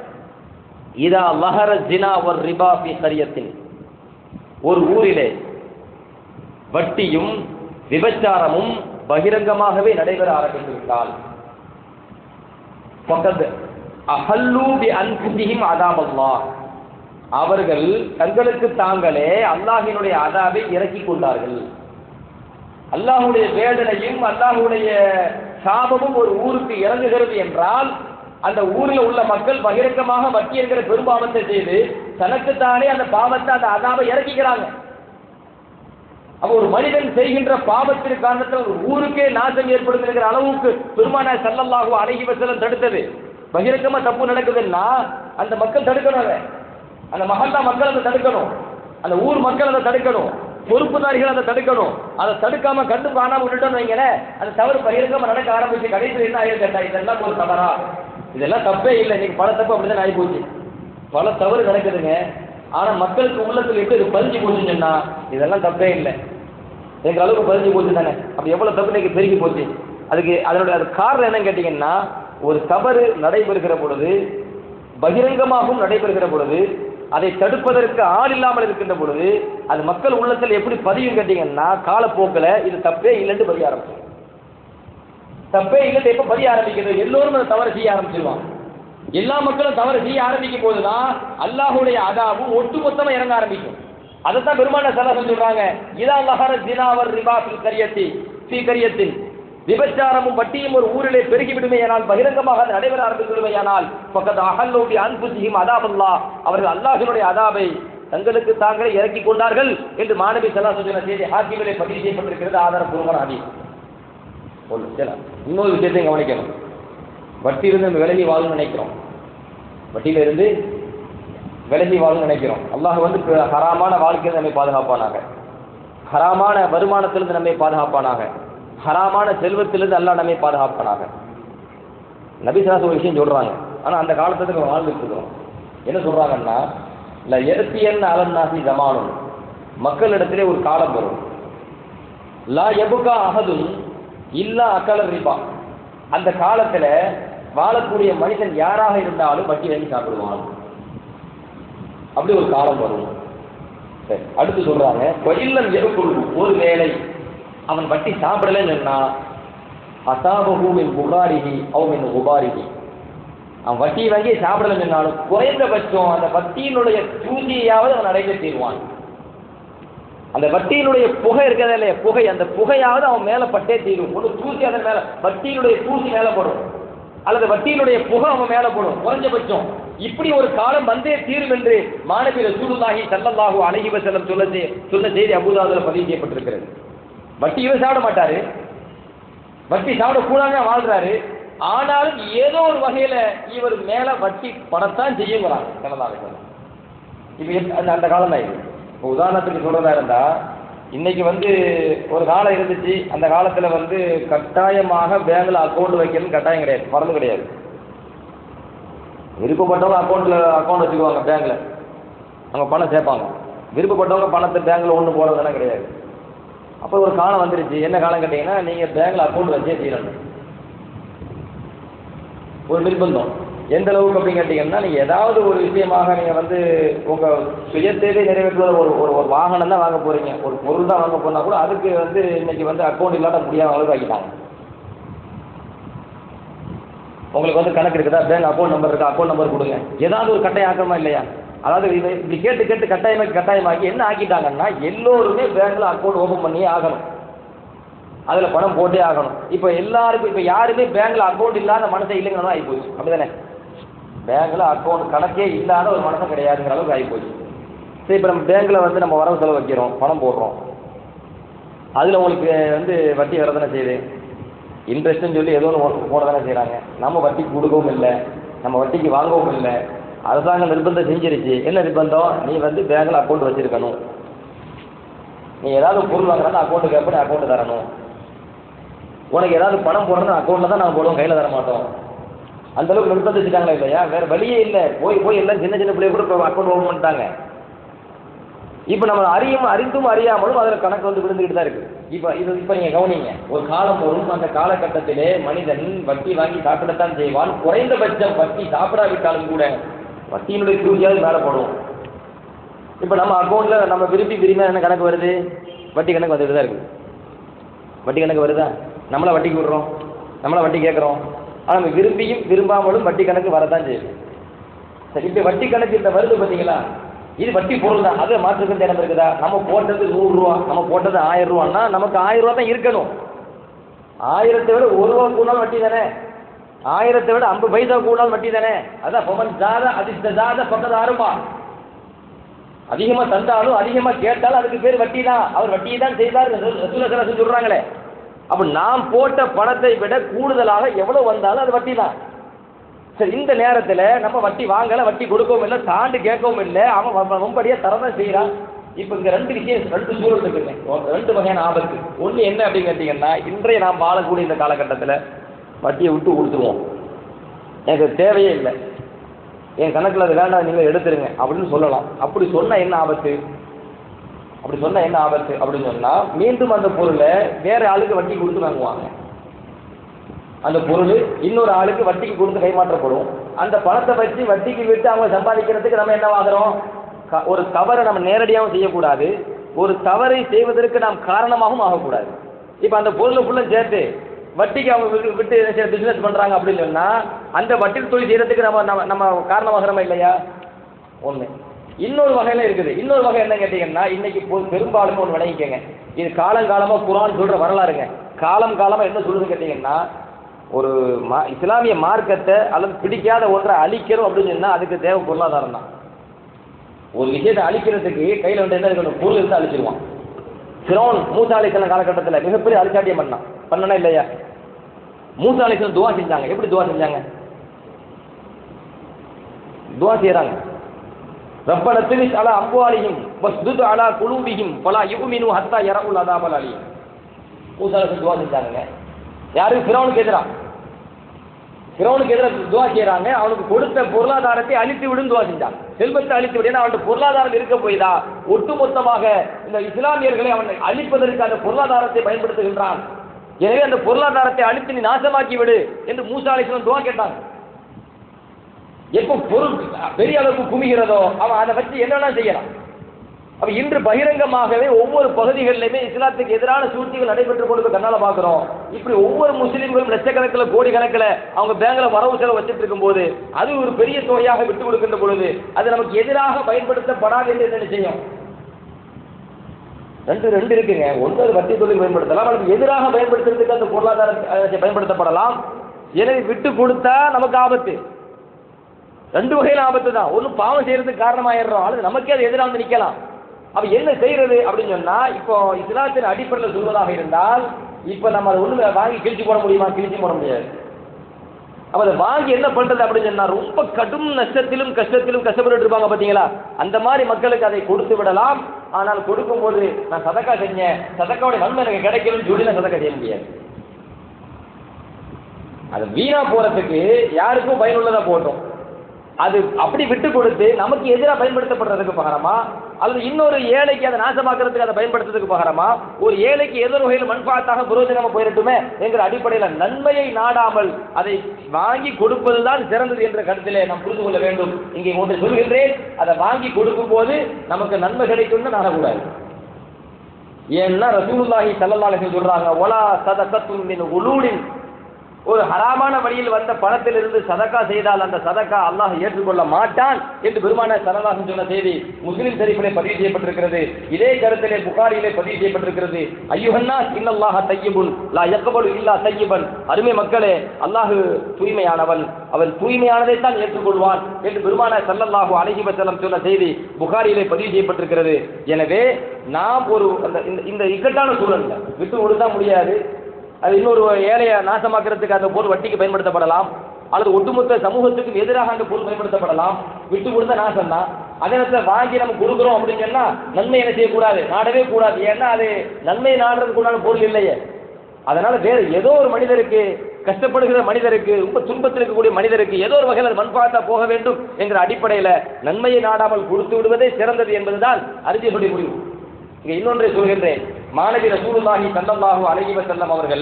இதா லஹர ஜினா ஒரு ரிபா ஃபி கரியத்தின் ஒரு ஊரிலே வட்டியும் விபச்சாரமும் பகிரங்கமாகவே நடைபெற ஆரம்பித்து விட்டால் பக்கத்து அஹல்லூ பி அன்ஃபுசிஹிம் அதாப் அல்லாஹ் அவர்கள் தங்களுக்கு தாங்களே அல்லாஹினுடைய அதாவை இறக்கி கொண்டார்கள் அல்லாஹுடைய வேதனையும் அல்லாஹுடைய சாபமும் ஒரு ஊருக்கு இறங்குகிறது என்றால் அந்த ஊரில் உள்ள மக்கள் பகிரங்கமாக வட்டி என்கிற பெரும்பாவத்தை செய்து தனக்குத்தானே அந்த பாவத்தை அந்த அதாவை இறக்கிக்கிறாங்க அப்ப ஒரு மனிதன் செய்கின்ற பாவத்திற்கு காரணத்தில் ஒரு ஊருக்கே நாசம் ஏற்படுத்துகிற அளவுக்கு பெருமானார் ஸல்லல்லாஹு அலைஹி வஸல்லம் தடுத்தது பகிரங்கமா தப்பு நடக்குதுன்னா அந்த மக்கள் தடுக்கணும் அதை அந்த மகல்லா மக்கள் அதை தடுக்கணும் அந்த ஊர் மக்கள் அதை தடுக்கணும் பொறுப்புதாரிகள் அதை தடுக்கணும் அதை தடுக்காம கண்டு காணாம விட்டுட்டோம்னு வைங்களேன் அந்த தவறு பகிரங்கமா நடக்க ஆரம்பிச்சு கடைசியில் என்ன ஆயிரம் கேட்டா இதெல்லாம் ஒரு தவறா இதெல்லாம் தப்பே இல்லை இன்னைக்கு பல தப்பு அப்படிதான் ஆகி போச்சு பல தவறு நடக்குதுங்க ஆனா மக்களுக்கு உள்ளத்தில் எப்படி இது பதிஞ்சு போச்சுன்னு சொன்னா இதெல்லாம் தப்பே இல்லை எங்க அளவுக்கு பதிஞ்சு போச்சு தானே அப்ப எவ்வளவு தப்பு இன்னைக்கு பெருகி போச்சு அதுக்கு அதனுடைய அது காரணம் என்னன்னு கேட்டீங்கன்னா ஒரு தவறு நடைபெறுகிற பொழுது பகிரங்கமாகவும் நடைபெறுகிற பொழுது அதை தடுப்பதற்கு ஆள் இல்லாமல் இருக்கின்ற பொழுது அது மக்கள் உள்ளத்தில் எப்படி பதியும் கேட்டீங்கன்னா காலப்போக்கில் இது தப்பே இல்லைன்னு பதிய ஆரம்பிச்சு தப்பே இல்லைன்னு எப்ப பதிய ஆரம்பிக்கிறது எல்லோரும் அதை தவறு செய்ய ஆரம்பிச்சிருவாங்க எல்லா மக்களும் தவறு செய்ய ஆரம்பிக்கும் போதுதான் அல்லாஹுடைய அதாவும் ஒட்டுமொத்தமா இறங்க ஆரம்பிக்கும் அதைத்தான் பெருமான சலாசம் சொல்றாங்க இதா லஹர ஜினாவர் ரிபா ஃபில் கரியத்தி ஃபி கரியத்தின் விபச்சாரமும் வட்டியும் ஒரு ஊரிலே பெருகிவிடுமையானால் பகிரங்கமாக அது நடைபெற ஆரம்பித்துவிடுமையானால் பக்கத்து அகல்லோடி அன்புசியும் அதாபல்லா அவர்கள் அல்லாஹினுடைய அதாபை தங்களுக்கு தாங்களே இறக்கி கொண்டார்கள் என்று மாணவி சலாசம் சொன்ன செய்தி ஹாக்கிமிலே பதிவு செய்யப்பட்டிருக்கிறது ஆதாரப்பூர்வமான அடி ஒன்று சரி இன்னொரு விஷயத்தையும் கவனிக்கணும் வட்டியிலிருந்து நம்ம விலகி வாழணும்னு நினைக்கிறோம் வட்டியிலிருந்து விலகி வாழணும்னு நினைக்கிறோம் அல்லாஹ் வந்து ப- ஹராமான வாழ்க்கையிலிருந்து நம்மை பாதுகாப்பானாக ஹராமான வருமானத்திலிருந்து நம்மை பாதுகாப்பானாக ஹராமான செல்வத்திலிருந்து அல்லாஹ் நம்மை பாதுகாப்பானாக நபிசாஸ் ஒரு விஷயம் சொல்றாங்க ஆனா அந்த காலத்துக்கு நம்ம வாழ்ந்துட்டு இருக்கிறோம் என்ன சொல்றாங்கன்னா இல்ல எருத்தியன் அலன்னாசி ஜமானும் மக்களிடத்திலே ஒரு காலம் வரும் லா எபுகா அகதும் இல்லா அக்கலர் ரிபா அந்த காலத்துல வாழக்கூடிய மனிதன் யாராக இருந்தாலும் வட்டி வாங்கி சாப்பிடுவான் அப்படி ஒரு காலம் வரும் சரி அடுத்து சொல்றாங்க கொயில்லன் எருக்குள் ஒரு வேளை அவன் வட்டி சாப்பிடலன்னு சொன்னா அசாபகு மின் புகாரிகி அவ் மின் உபாரிகி அவன் வட்டி வாங்கி சாப்பிடலன்னு சொன்னாலும் குறைந்தபட்சம் அந்த வட்டியினுடைய தூசியாவது அவன் அடைக்க தீர்வான் அந்த வட்டியினுடைய புகை இருக்கிறதா இல்லையா புகை அந்த புகையாவது அவன் மேல பட்டே தீரும் ஒரு தூசி அதன் மேல வட்டியினுடைய தூசி மேல படும் அல்லது வட்டியினுடைய புகை அவன் மேல படும் குறைஞ்சபட்சம் இப்படி ஒரு காலம் வந்தே தீரும் என்று மாணவி ரசூலுல்லாஹி ஸல்லல்லாஹு அலைஹி வஸல்லம் சொல்ல செய்- சொன்ன செய்தி அபூதாவுல பதிவு செய்யப்பட்டிருக்கிறது வட்டி இவர் சாப்பிட மாட்டாரு வட்டி சாப்பிடக்கூடாதுன்னு வாழ்றாரு ஆனாலும் ஏதோ ஒரு வகையில இவர் மேல வட்டி படத்தான் செய்யுங்கிறாங்க ஸல்லல்லாஹு அலைஹி வஸல்லம் இப்போ எப்- அந்த அந்த காலம் தான் இது இப்போ உதாரணத்துக்கு சொல்றதா இருந்தா இன்னைக்கு வந்து ஒரு காலம் இருந்துச்சு அந்த காலத்துல வந்து கட்டாயமாக பேங்க்ல அக்கௌண்ட் வைக்கணும்னு கட்டாயம் கிடையாது மறந்து கிடையாது விருப்பப்பட்டவங்க அக்கௌண்ட்ல அக்கௌண்ட் வச்சுக்குவாங்க பேங்க்ல அவங்க பணம் சேர்ப்பாங்க விருப்பப்பட்டவங்க பணத்தை பேங்க்ல ஒன்று போடுறதெல்லாம் கிடையாது அப்போ ஒரு காலம் வந்துருச்சு என்ன காலம் கேட்டிங்கன்னா நீங்கள் பேங்க்ல அக்கௌண்ட் வச்சே தீரணும் ஒரு நிர்பந்தம் எந்த அளவுக்கு அப்படின்னு கேட்டிங்கன்னா நீங்கள் ஏதாவது ஒரு விஷயமாக நீங்கள் வந்து உங்கள் சுயத்தேவை நிறைவேற்றுவத ஒரு ஒரு ஒரு வாகனம் தான் வாங்க போகிறீங்க ஒரு பொருள் தான் வாங்க போனால் கூட அதுக்கு வந்து இன்னைக்கு வந்து அக்கௌண்ட் இல்லாத முடியாத அளவுக்கு ஆக்கிட்டாங்க உங்களுக்கு வந்து கணக்கு இருக்குதா பேங்க் அக்கௌண்ட் நம்பர் இருக்கா அக்கௌண்ட் நம்பர் கொடுங்க ஏதாவது ஒரு கட்டாயம் ஆக்கமா இல்லையா அதாவது இதை இப்படி கேட்டு கேட்டு கட்டாயமாக்கி கட்டாயமாக்கி என்ன ஆக்கிட்டாங்கன்னா எல்லோருமே பேங்க்ல அக்கௌண்ட் ஓப்பன் பண்ணியே ஆகணும் அதில் பணம் போட்டே ஆகணும் இப்போ எல்லாருக்கும் இப்போ யாருமே பேங்க்ல அக்கௌண்ட் இல்லாத மனசே இல்லைங்கன்னு ஆகி போச்சு அப்படிதானே பேங்க்ல அக்கௌண்ட் கணக்கே இல்லாத ஒரு மனசம் கிடையாதுங்கிற அளவுக்கு ஆகி போச்சு சரி இப்போ நம்ம பேங்க்ல வந்து நம்ம வரவு செலவு வைக்கிறோம் பணம் போடுறோம் அதில் உங்களுக்கு வந்து வட்டி வரதானே செய்யுது இன்ட்ரெஸ்ட்னு சொல்லி ஏதோ ஒன்று போட தானே செய்கிறாங்க நம்ம வட்டிக்கு கொடுக்கவும் இல்லை நம்ம வட்டிக்கு வாங்கவும் இல்லை அரசாங்கம் நிர்பந்தம் செஞ்சிருச்சு என்ன நிர்பந்தம் நீ வந்து பேங்க்ல அக்கௌண்ட் வச்சிருக்கணும் நீ ஏதாவது பொருள் வாங்குறதா அக்கௌண்ட் கேட்ப அக்கௌண்ட் தரணும் உனக்கு ஏதாவது பணம் போடுறது அக்கௌண்ட்ல தான் நாங்கள் போடுவோம் கையில் தர மாட்டோம் அந்த அளவுக்கு நிர்பந்தம் வச்சுட்டாங்களா இல்லையா வேற வழியே இல்லை போய் போய் எல்லாம் சின்ன சின்ன பிள்ளைய கூட இப்போ அக்கௌண்ட் ஓப்பன் பண்ணிட்டாங்க இப்போ நம்ம அறியும் அறிந்தும் அறியாமலும் அதில் கணக்கு வந்து விழுந்துக்கிட்டு தான் இருக்கு இப்போ இது இப்போ நீங்கள் கவனிங்க ஒரு காலம் வரும் அந்த காலகட்டத்திலே மனிதன் வட்டி வாங்கி சாப்பிடத்தான் செய்வான் குறைந்தபட்சம் வட்டி சாப்பிடாவிட்டாலும் கூட வட்டியினுடைய குருஜியாவது மேலே போடும் இப்போ நம்ம அக்கௌண்ட்டில் நம்ம விரும்பி விரும்பி என்ன கணக்கு வருது வட்டி கணக்கு வந்துட்டு தான் இருக்குது வட்டி கணக்கு வருதா நம்மளா வட்டிக்கு விடுறோம் நம்மளா வட்டி கேட்குறோம் ஆனால் நம்ம விரும்பியும் விரும்பாமலும் வட்டி கணக்கு வரதான் செய்யுது சரி இப்போ வட்டி கணக்கு இந்த வருது பார்த்தீங்களா இது வட்டி பொருள் தான் அது மாற்றுக்கிறது இடம் இருக்குதா நம்ம போட்டது நூறுரூவா நம்ம போட்டது ஆயிரம் ரூபான்னா நமக்கு ஆயிரம் ரூபா தான் இருக்கணும் ஆயிரத்தை விட ஒரு ரூபா கூடாலும் வட்டி தானே ஆயிரத்தை விட ஐம்பது பைசா கூடாலும் வட்டி தானே அதான் பொமன் ஜாத அதிர்ஷ்ட ஜாத பக்கத்து ஆறுமா அதிகமாக தந்தாலும் அதிகமாக கேட்டாலும் அதுக்கு பேர் வட்டி தான் அவர் வட்டியை தான் செய்தார் ரசூலசரசு சொல்கிறாங்களே அப்போ நாம் போட்ட பணத்தை விட கூடுதலாக எவ்வளோ வந்தாலும் அது வட்டி தான் சரி இந்த நேரத்தில் நம்ம வட்டி வாங்கலை வட்டி கொடுக்கவும் இல்லை தாண்டு கேட்கவும் இல்லை அவன் வ- வம்படியாக தரதான் செய்கிறான் இப்போ இங்கே ரெண்டு விஷயம் ரெண்டு சூழல் இருக்குங்க ஒரு ரெண்டு வகையான ஆபத்து ஒன்று என்ன அப்படின்னு கேட்டிங்கன்னா இன்றைய நாம் வாழக்கூடிய இந்த காலகட்டத்தில் வட்டியை விட்டு கொடுத்துருவோம் எனக்கு தேவையே இல்லை என் கணக்கில் அது வேண்டாம் நீங்கள் எடுத்துருங்க அப்படின்னு சொல்லலாம் அப்படி சொன்னால் என்ன ஆபத்து அப்படி சொன்னால் என்ன ஆபத்து அப்படின்னு சொன்னால் மீண்டும் அந்த பொருளை வேற ஆளுக்கு வட்டி கொடுத்து வாங்குவாங்க அந்த பொருள் இன்னொரு ஆளுக்கு வட்டிக்கு கொடுத்து கைமாற்றப்படும் அந்த பணத்தை வச்சு வட்டிக்கு விட்டு அவங்க சம்பாதிக்கிறதுக்கு நம்ம என்ன ஆகிறோம் க- ஒரு தவறை நம்ம நேரடியாகவும் செய்யக்கூடாது ஒரு தவறை செய்வதற்கு நாம் காரணமாகவும் ஆகக்கூடாது இப்போ அந்த பொருளை ஃபுல்லாக சேர்த்து வட்டிக்கு அவங்க விட்டு- விட்டு பிஸ்னஸ் பண்ணுறாங்க அப்படின்னு சொன்னால் அந்த வட்டி தொழில் செய்யறதுக்கு நம்ம நம்ம நம்ம காரணமாகிறோமா இல்லையா ஒன்று இன்னொரு வகையில் இருக்குது இன்னொரு வகை என்ன கேட்டிங்கன்னா இன்னைக்கு பொ- பெரும்பாலும் ஒன்று விளங்கிக்கங்க இது காலங்காலமாக குரான் சொல்கிற வரலாறுங்க காலம் காலமாக என்ன சொல்லுதுன்னு கேட்டிங்கன்னா ஒரு மா இஸ்லாமிய மார்க்கத்தை அல்லது பிடிக்காத ஒன்றை அழிக்கணும் அப்படின்னு சொன்னால் அதுக்கு தேவை பொருளாதாரம் தான் ஒரு விஷயத்தை அழிக்கிறதுக்கு கையில் வந்து என்ன இருக்கணும் பொருள் இருந்தால் அழிச்சிருவான் ஃபிரௌன் மூசா அலிசலம் காலகட்டத்தில் மிகப்பெரிய அழிச்சாட்டியம் பண்ணான் பண்ணனா இல்லையா மூசா அலிசலம் துவா செஞ்சாங்க எப்படி துவா செஞ்சாங்க துவா செய்கிறாங்க ரப்பன திமிஸ் அலா அம்வாலிஹிம் வஸ்துத் அலா குலூபிஹிம் பலா யுமினு ஹத்தா யரவுல் அதாபல் அலி மூசா அலிசலம் துவா செஞ்சாங்க யாரு ஃபிரௌனுக்கு எதிராக ஃபிரௌனுக்கு எதிராக துவா செய்கிறாங்க அவனுக்கு கொடுத்த பொருளாதாரத்தை அழித்து விடும் துவா செஞ்சாங்க செல்வத்தை அழித்து விடு ஏன்னா அவனுக்கு பொருளாதாரம் இருக்க போய்தா ஒட்டுமொத்தமாக இந்த இஸ்லாமியர்களை அவன் அழிப்பதற்கு அந்த பொருளாதாரத்தை பயன்படுத்துகின்றான் எனவே அந்த பொருளாதாரத்தை அழித்து நீ நாசமாக்கி விடு என்று மூசா அலிஸ்லாம் துவா கேட்டாங்க எப்போ பொருள் பெரிய அளவுக்கு குமிகிறதோ அவன் அதை வச்சு என்னென்ன செய்யலாம் அப்ப இன்று பகிரங்கமாகவே ஒவ்வொரு பகுதிகளிலுமே இஸ்லாத்துக்கு எதிரான சூழ்ச்சிகள் நடைபெற்று கொண்டு கண்ணால பார்க்கிறோம் இப்படி ஒவ்வொரு முஸ்லீம்களும் லட்சக்கணக்கில் கோடி கணக்கில் அவங்க பேங்க்ல வரவு செலவு வச்சுட்டு இருக்கும்போது அது ஒரு பெரிய தொகையாக விட்டு கொடுக்கின்ற பொழுது அது நமக்கு எதிராக பயன்படுத்தப்படாது என்று என்ன செய்யும் ரெண்டு ரெண்டு இருக்குங்க ஒன்று அது வட்டி தொழில் பயன்படுத்தலாம் அதுக்கு எதிராக பயன்படுத்துறதுக்கு அந்த பொருளாதார அஹ், பயன்படுத்தப்படலாம் எனவே விட்டு கொடுத்தா நமக்கு ஆபத்து ரெண்டு வகையில் ஆபத்து தான் ஒன்று பாவம் செய்யறதுக்கு காரணமாயிடுறோம் அல்லது நமக்கே அது எதிராக வந்து நிற்கலாம் அப்ப என்ன செய்யறது அப்படின்னு சொன்னா இப்போ இஸ்லாத்தின் அடிப்படையில் சொல்வதாக இருந்தால் இப்போ நம்ம அதை ஒண்ணு வாங்கி கிழிச்சு போட முடியுமா கிழிச்சு போட முடியாது அப்ப அதை வாங்கி என்ன பண்றது அப்படின்னு சொன்னா ரொம்ப கடும் நஷ்டத்திலும் கஷ்டத்திலும் கஷ்டப்பட்டு இருப்பாங்க பாத்தீங்களா அந்த மாதிரி மக்களுக்கு அதை கொடுத்து விடலாம் ஆனால் கொடுக்கும்போது நான் சதக்கா செஞ்சேன் சதக்காவுடைய நன்மை எனக்கு கிடைக்கணும்னு சொல்லி நான் சதக்கா செய்ய முடியாது அது வீணா போறதுக்கு யாருக்கும் பயனுள்ளதா போட்டோம் அது அப்படி விட்டு கொடுத்து நமக்கு எதிராக பயன்படுத்தப்படுறதுக்கு பகரமா அல்லது இன்னொரு ஏழைக்கு அதை நாசமாக்குறதுக்கு அதை பயன்படுத்துறதுக்கு பகரமா ஒரு ஏழைக்கு ஏதோ ஒரு வகையில் மண்பாத்தாக புரோஜனமா போயிடட்டுமே என்கிற அடிப்படையில் நன்மையை நாடாமல் அதை வாங்கி கொடுப்பதுதான் சிறந்தது என்ற கருத்திலே நாம் புரிந்து கொள்ள வேண்டும் இங்கே ஒன்று சொல்கின்றேன் அதை வாங்கி கொடுக்கும் போது நமக்கு நன்மை கிடைக்கும்னு நாடக்கூடாது ஏன்னா ரசூலுல்லாஹி ஸல்லல்லாஹு அலைஹி வஸல்லம் சொல்றாங்க ஒலா சதகத்துன் மின் உலூலின் ஒரு ஹராமான வழியில் வந்த பணத்திலிருந்து சதக்கா செய்தால் அந்த சதக்கா அல்லாஹ் ஏற்றுக்கொள்ள மாட்டான் என்று பெருமான சல்லல்லாஹு சொன்ன செய்தி முஸ்லிம் ஷரீஃபிலே பதிவு செய்யப்பட்டிருக்கிறது இதே கருத்திலே புகாரிலே பதிவு செய்யப்பட்டிருக்கிறது ஐயுஹன்னா இன்னல்லாஹ தய்யிபுன் லா யக்பலு இல்லா தய்யிபன் அருமை மக்களே அல்லாஹ் தூய்மையானவன் அவன் தூய்மையானதை தான் ஏற்றுக்கொள்வான் என்று பெருமான சல்லல்லாஹு அலைஹி வஸல்லம் சொன்ன செய்தி புகாரிலே பதிவு செய்யப்பட்டிருக்கிறது எனவே நாம் ஒரு அந்த இந்த- இந்த இக்கட்டான சூழல்ல விட்டு கொடுத்தா முடியாது அது இன்னொரு ஏழையை நாசமாக்குறதுக்கு அந்த பொருள் வட்டிக்கு பயன்படுத்தப்படலாம் அல்லது ஒட்டுமொத்த சமூகத்துக்கு எதிராக அந்த பொருள் பயன்படுத்தப்படலாம் விட்டு கொடுத்த நாசம் தான் அதே நேரத்தில் வாங்கி நம்ம கொடுக்குறோம் அப்படின்னு சொன்னா நன்மை என்ன செய்யக்கூடாது நாடவே கூடாது ஏன்னா அது நன்மை நாடுறதுக்கு உண்டான பொருள் இல்லையே அதனால வேற ஏதோ ஒரு மனிதருக்கு கஷ்டப்படுகிற மனிதருக்கு ரொம்ப துன்பத்தில் இருக்கக்கூடிய மனிதருக்கு ஏதோ ஒரு வகையில் மண்பாத்தா போக வேண்டும் என்கிற அடிப்படையில் நன்மையை நாடாமல் கொடுத்து விடுவதே சிறந்தது என்பதுதான் அறிஞர்களுடைய முடிவு இங்க இன்னொன்றை சொல்கின்றேன் மாணவி ரசூலுல்லாஹி ஸல்லல்லாஹு அலைஹி வஸல்லம் அவர்கள்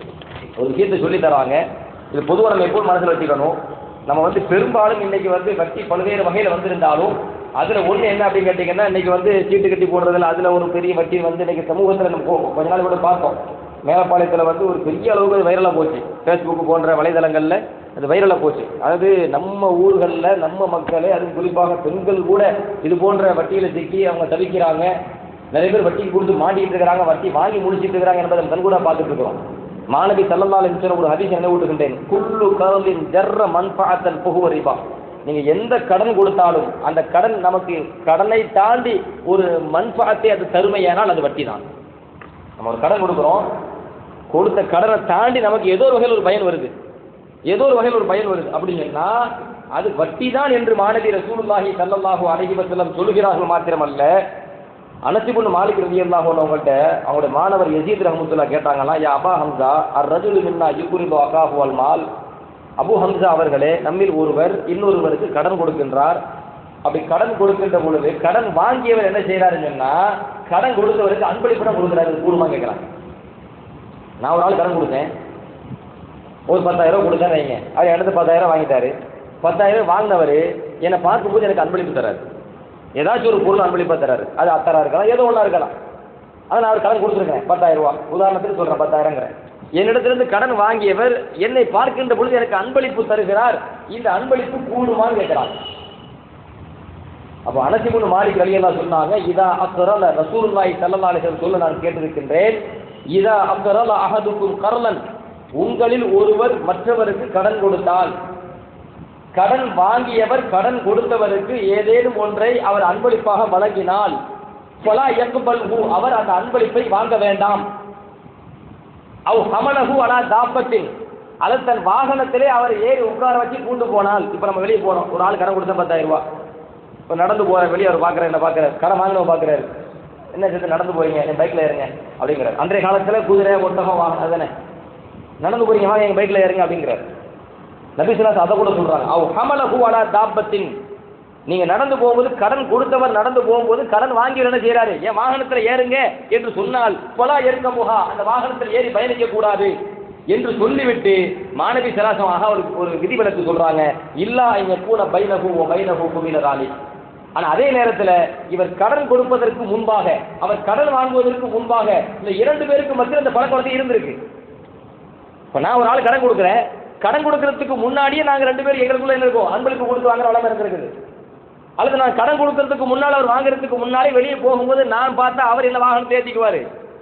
ஒரு விஷயத்தை சொல்லி தராங்க இது பொதுவாக நம்ம எப்போது மனசில் வச்சுக்கணும் நம்ம வந்து பெரும்பாலும் இன்னைக்கு வந்து வட்டி பல்வேறு வகையில் வந்திருந்தாலும் அதுல ஒண்ணு என்ன அப்படின்னு கேட்டீங்கன்னா இன்னைக்கு வந்து சீட்டு கட்டி போடுறதுல அதுல ஒரு பெரிய வட்டி வந்து இன்னைக்கு சமூகத்துல நம்ம போ- கொஞ்ச நாள் கூட பார்த்தோம் மேலப்பாளையத்துல வந்து ஒரு பெரிய அளவுக்கு அது வைரலா போச்சு ஃபேஸ்புக் போன்ற வலைதளங்கள்ல அது வைரலா போச்சு அதாவது நம்ம ஊர்கள்ல நம்ம மக்களே அதுவும் குறிப்பாக பெண்கள் கூட இது போன்ற வட்டியில சிக்கி அவங்க தவிக்கிறாங்க நிறைய பேர் வட்டிக்கு கொடுத்து மாட்டிட்டு இருக்கிறாங்க வட்டி வாங்கி முடிச்சிட்டு இருக்கிறாங்க என்பதை நம்ம கண்கூடா பார்த்துட்டு இருக்கிறோம் மாணவி சல்லல்லாஹு அலைஹி வஸல்லம் ஒரு ஹதீஸ் நினைவூட்டுகின்றேன் குல்லு கரலின் ஜர்ர மன்ஃபஅத்தன் புகுவ ரிபா நீங்க எந்த கடன் கொடுத்தாலும் அந்த கடன் நமக்கு கடனை தாண்டி ஒரு மன்ஃபஅத்தை அது தருமையானால் அது வட்டி தான் நம்ம ஒரு கடன் கொடுக்குறோம் கொடுத்த கடனை தாண்டி நமக்கு ஏதோ ஒரு வகையில் ஒரு பயன் வருது ஏதோ ஒரு வகையில் ஒரு பயன் வருது அப்படின்னு சொன்னா அது வட்டி தான் என்று மாணவி ரசூலுல்லாஹி ஸல்லல்லாஹு அலைஹி வஸல்லம் சொல்கிறார்கள் மாத்திரமல்ல அனசிபுன் மாலிக் ரலியல்லாஹு அன்ஹு அவங்கள்ட்ட அவங்களுடைய மாணவர் யசீத் ரஹ்மத்துல்லாஹ் கேட்டாங்களாம் யா அபா ஹம்சா அர் ரஜுலு மின்னா யுக்ரிது அகாஹு வல் மால் அபு ஹம்சா அவர்களே நம்மில் ஒருவர் இன்னொருவருக்கு கடன் கொடுக்கின்றார் அப்படி கடன் கொடுக்கின்ற பொழுது கடன் வாங்கியவர் என்ன செய்யறாருன்னு சொன்னா கடன் கொடுத்தவருக்கு அன்பளிப்புடன் கொடுக்குறாரு கூடுமா கேட்கிறாங்க நான் ஒரு ஆள் கடன் கொடுத்தேன் ஒரு பத்தாயிரம் ரூபாய் கொடுத்தேன் வைங்க அவர் எனக்கு பத்தாயிரம் வாங்கிட்டாரு பத்தாயிரம் வாங்கினவர் என்னை பார்க்கும்போது எனக்கு அன்பளிப்பு தராரு ஏதாச்சும் ஒரு பொருள் அன்பளிப்பாக தராரு அது அத்தரா இருக்கலாம் ஏதோ ஒன்றா இருக்கலாம் அதை நான் அவர் கடன் கொடுத்துருக்கேன் பத்தாயிரம் ரூபா உதாரணத்துக்கு சொல்கிறேன் பத்தாயிரங்கிறேன் என்னிடத்திலிருந்து கடன் வாங்கியவர் என்னை பார்க்கின்ற பொழுது எனக்கு அன்பளிப்பு தருகிறார் இந்த அன்பளிப்பு கூடுமான்னு கேட்கிறார் அப்போ அனசிமுன் மாலிக் அலியெல்லாம் சொன்னாங்க இதா அக்கரல ரசூலுல்லாஹி ஸல்லல்லாஹு அலைஹி வஸல்லம் சொல்ல நான் கேட்டிருக்கின்றேன் இதா அக்கரல அஹதுக்கும் கர்லன் உங்களில் ஒருவர் மற்றவருக்கு கடன் கொடுத்தால் கடன் வாங்கியவர் கடன் கொடுத்தவருக்கு ஏதேனும் ஒன்றை அவர் அன்பளிப்பாக வழங்கினால் ஃபலா யக்பல்ஹு அவர் அந்த அன்பளிப்பை வாங்க வேண்டாம் அவ் ஹமலஹு அலா தாப்பத்தின் அல்லது தன் வாகனத்திலே அவர் ஏறி உட்கார வச்சு கூண்டு போனால் இப்போ நம்ம வெளியே போறோம் ஒரு ஆள் கடன் கொடுத்தா பத்தாயிரம் ரூபாய் இப்போ நடந்து போற வெளியே அவர் பார்க்குறாரு என்ன பார்க்குறாரு கடன் வாங்கினவங்க பார்க்குறாரு என்ன சேர்த்து நடந்து போறீங்க என் பைக்கில் ஏறுங்க அப்படிங்கிறார் அன்றைய காலத்தில் குதிரை ஒட்டகம் வாகனம் அதுதானே நடந்து போறீங்க வாங்க எங்கள் பைக்கில் ஏறுங்க அப்படிங்கிறார் நபிசுலாஸ் அதை கூட சொல்றாங்க அவ் ஹமலஹு அலா தாப்பத்தின் நீங்க நடந்து போகும்போது கடன் கொடுத்தவர் நடந்து போகும்போது கடன் வாங்கியவர் என்ன செய்யறாரு என் வாகனத்துல ஏறுங்க என்று சொன்னால் பொலா ஏற்க முகா அந்த வாகனத்தில் ஏறி பயணிக்க கூடாது என்று சொல்லிவிட்டு மாணவி சராசமாக ஒரு ஒரு விதிவிலக்கு சொல்றாங்க இல்லா இங்க கூட பைனகு ஓ பைனகு குவிலராளி ஆனா அதே நேரத்துல இவர் கடன் கொடுப்பதற்கு முன்பாக அவர் கடன் வாங்குவதற்கு முன்பாக இந்த இரண்டு பேருக்கு மத்தியில் இந்த பழக்க வழக்கம் இருந்திருக்கு இப்ப நான் ஒரு ஆள் கடன் கொடுக்குறேன் கடன் கொடுக்கறதுக்கு முன்னாடியே நாங்க ரெண்டு பேரும் எங்களுக்குள்ள என்ன இருக்கோம் அன்பளிப்பு கொடுத்து வாங்குற வளமை இருந்திருக்குது அல்லது நான் கடன் கொடுக்கறதுக்கு முன்னால் அவர் வாங்குறதுக்கு முன்னாலே வெளியே போகும்போது நான் பார்த்தா அவர் என்ன வாகனத்தை ஏற்றிக்குவாரு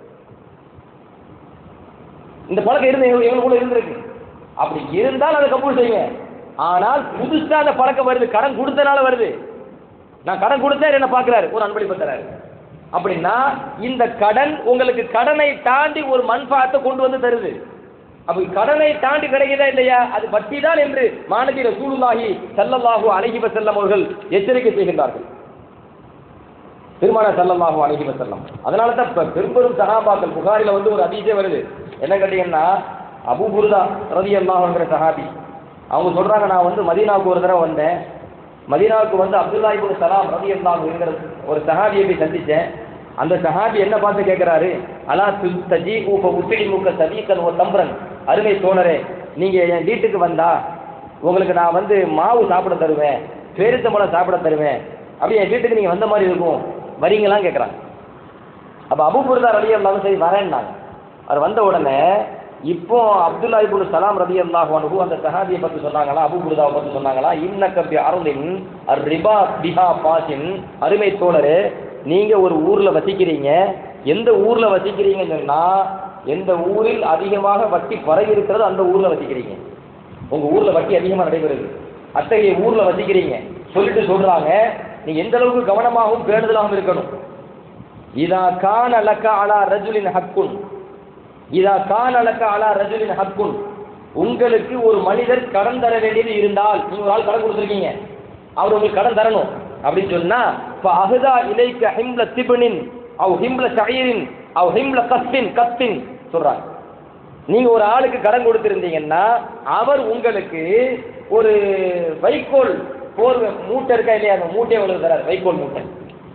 இந்த பழக்கம் இருந்து எங்க- எங்களுக்குள்ள இருந்திருக்கு அப்படி இருந்தால் அதை கபூல் செய்யுங்க ஆனால் புதுசா அந்த பழக்கம் வருது கடன் கொடுத்தனால வருது நான் கடன் கொடுத்தேன் என்ன பார்க்கிறாரு ஒரு அன்பளிப்பு தராரு அப்படின்னா இந்த கடன் உங்களுக்கு கடனை தாண்டி ஒரு மண்பாத்தை கொண்டு வந்து தருது அப்ப கடனை தாண்டி கிடைக்குதா இல்லையா அது வட்டி தான் என்று மாணவி ரசூலுல்லாஹி ஸல்லல்லாஹு அலைஹி வஸல்லம் அவர்கள் எச்சரிக்கை செய்கின்றார்கள் பெருமான ஸல்லல்லாஹு அலைஹி வஸல்லம் அதனால தான் இப்ப பெரும்பெரும் சஹாபாக்கள் புகாரில வந்து ஒரு அதிசயம் வருது என்ன கேட்டீங்கன்னா அபூ புர்தா ரலியல்லாஹு அன்ஹு சஹாபி அவங்க சொல்றாங்க நான் வந்து மதீனாவுக்கு ஒரு தடவை வந்தேன் மதீனாவுக்கு வந்து அப்துல்லா இப்னு சலாம் ரலியல்லாஹு என்கிற ஒரு சஹாபியை போய் சந்திச்சேன் அந்த சஹாபி என்ன பார்த்து கேட்கிறாரு அலா தஜி ஊப உத்திடி மூக்க சதீக்கன் ஒரு தம்பரன் அருமை தோழரே நீங்க என் வீட்டுக்கு வந்தா உங்களுக்கு நான் வந்து மாவு சாப்பிட தருவேன் பேரித்தம்பழம் சாப்பிட தருவேன் அப்படி என் வீட்டுக்கு நீங்க வந்த மாதிரி இருக்கும் வரீங்களான்னு கேட்குறாங்க அப்போ அபு புர்தா ரலி அல்லாவும் சரி வரேன்னாங்க அவர் வந்த உடனே இப்போ அப்துல்லா இபுல் சலாம் ரதி அல்லாஹ் அனுகு அந்த சஹாபியை பற்றி சொன்னாங்களா அபு புர்தாவை பற்றி சொன்னாங்களா இன்னக்க பி அருளின் அர் ரிபா பிஹா பாசின் அருமை தோழரே நீங்க ஒரு ஊர்ல வசிக்கிறீங்க எந்த ஊர்ல வசிக்கிறீங்கன்னு சொன்னா எந்த ஊரில் அதிகமாக வட்டி பரவி இருக்கிறதோ அந்த ஊர்ல வசிக்கிறீங்க உங்க ஊர்ல வட்டி அதிகமா நடைபெறுது அத்தகைய ஊர்ல வசிக்கிறீங்க சொல்லிட்டு சொல்றாங்க நீங்க எந்த அளவுக்கு கவனமாகவும் பேணுதலாகவும் இருக்கணும் இதா கான லக்க அலா ரஜுலின் ஹக்குன் இதா கான லக்க அலா ரஜுலின் ஹக்குன் உங்களுக்கு ஒரு மனிதர் கடன் தர வேண்டியது இருந்தால் நீங்க ஒரு ஆள் கடன் கொடுத்துருக்கீங்க அவர் உங்களுக்கு கடன் தரணும் அப்படின்னு சொன்னா இப்ப அஹுதா இலைக்க ஹிம்ல திபனின் அவ் ஹிம்ல ஷயரின் அவ் ஹிம்ல கஸ்தின் கஸ்தின் சொல்றாங்க நீங்க ஒரு ஆளுக்கு கடன் கொடுத்திருந்தீங்கன்னா அவர் உங்களுக்கு ஒரு வைக்கோல் போர்வை மூட்டை இருக்கா இல்லையா அந்த மூட்டையை உங்களுக்கு தராரு வைக்கோல் மூட்டை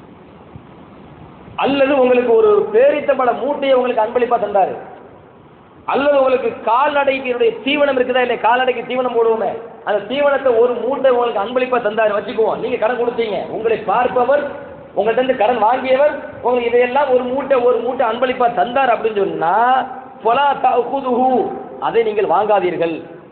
அல்லது உங்களுக்கு ஒரு பேரித்தம்பழ மூட்டையை உங்களுக்கு அன்பளிப்பா தந்தாரு அல்லது உங்களுக்கு கால்நடைக்கு தீவனம் இருக்குதா இல்லை கால்நடைக்கு தீவனம் போடுவோமே அந்த தீவனத்தை ஒரு மூட்டை உங்களுக்கு அன்பளிப்பா தந்தாரு வச்சுக்குவோம் நீங்க கடன் கொடுத்தீங்க உங்களை பார்ப்பவர் உங்கள்ட்ட இருந்து கடன் வாங்கியவர் உங்களுக்கு இதையெல்லாம் ஒரு மூட்டை ஒரு மூட்டை அன்பளிப்பா தந்தார் அப்படின்னு சொன்னா பொலா தகுதுஹு அதை நீங்கள் வாங்காதீர்கள்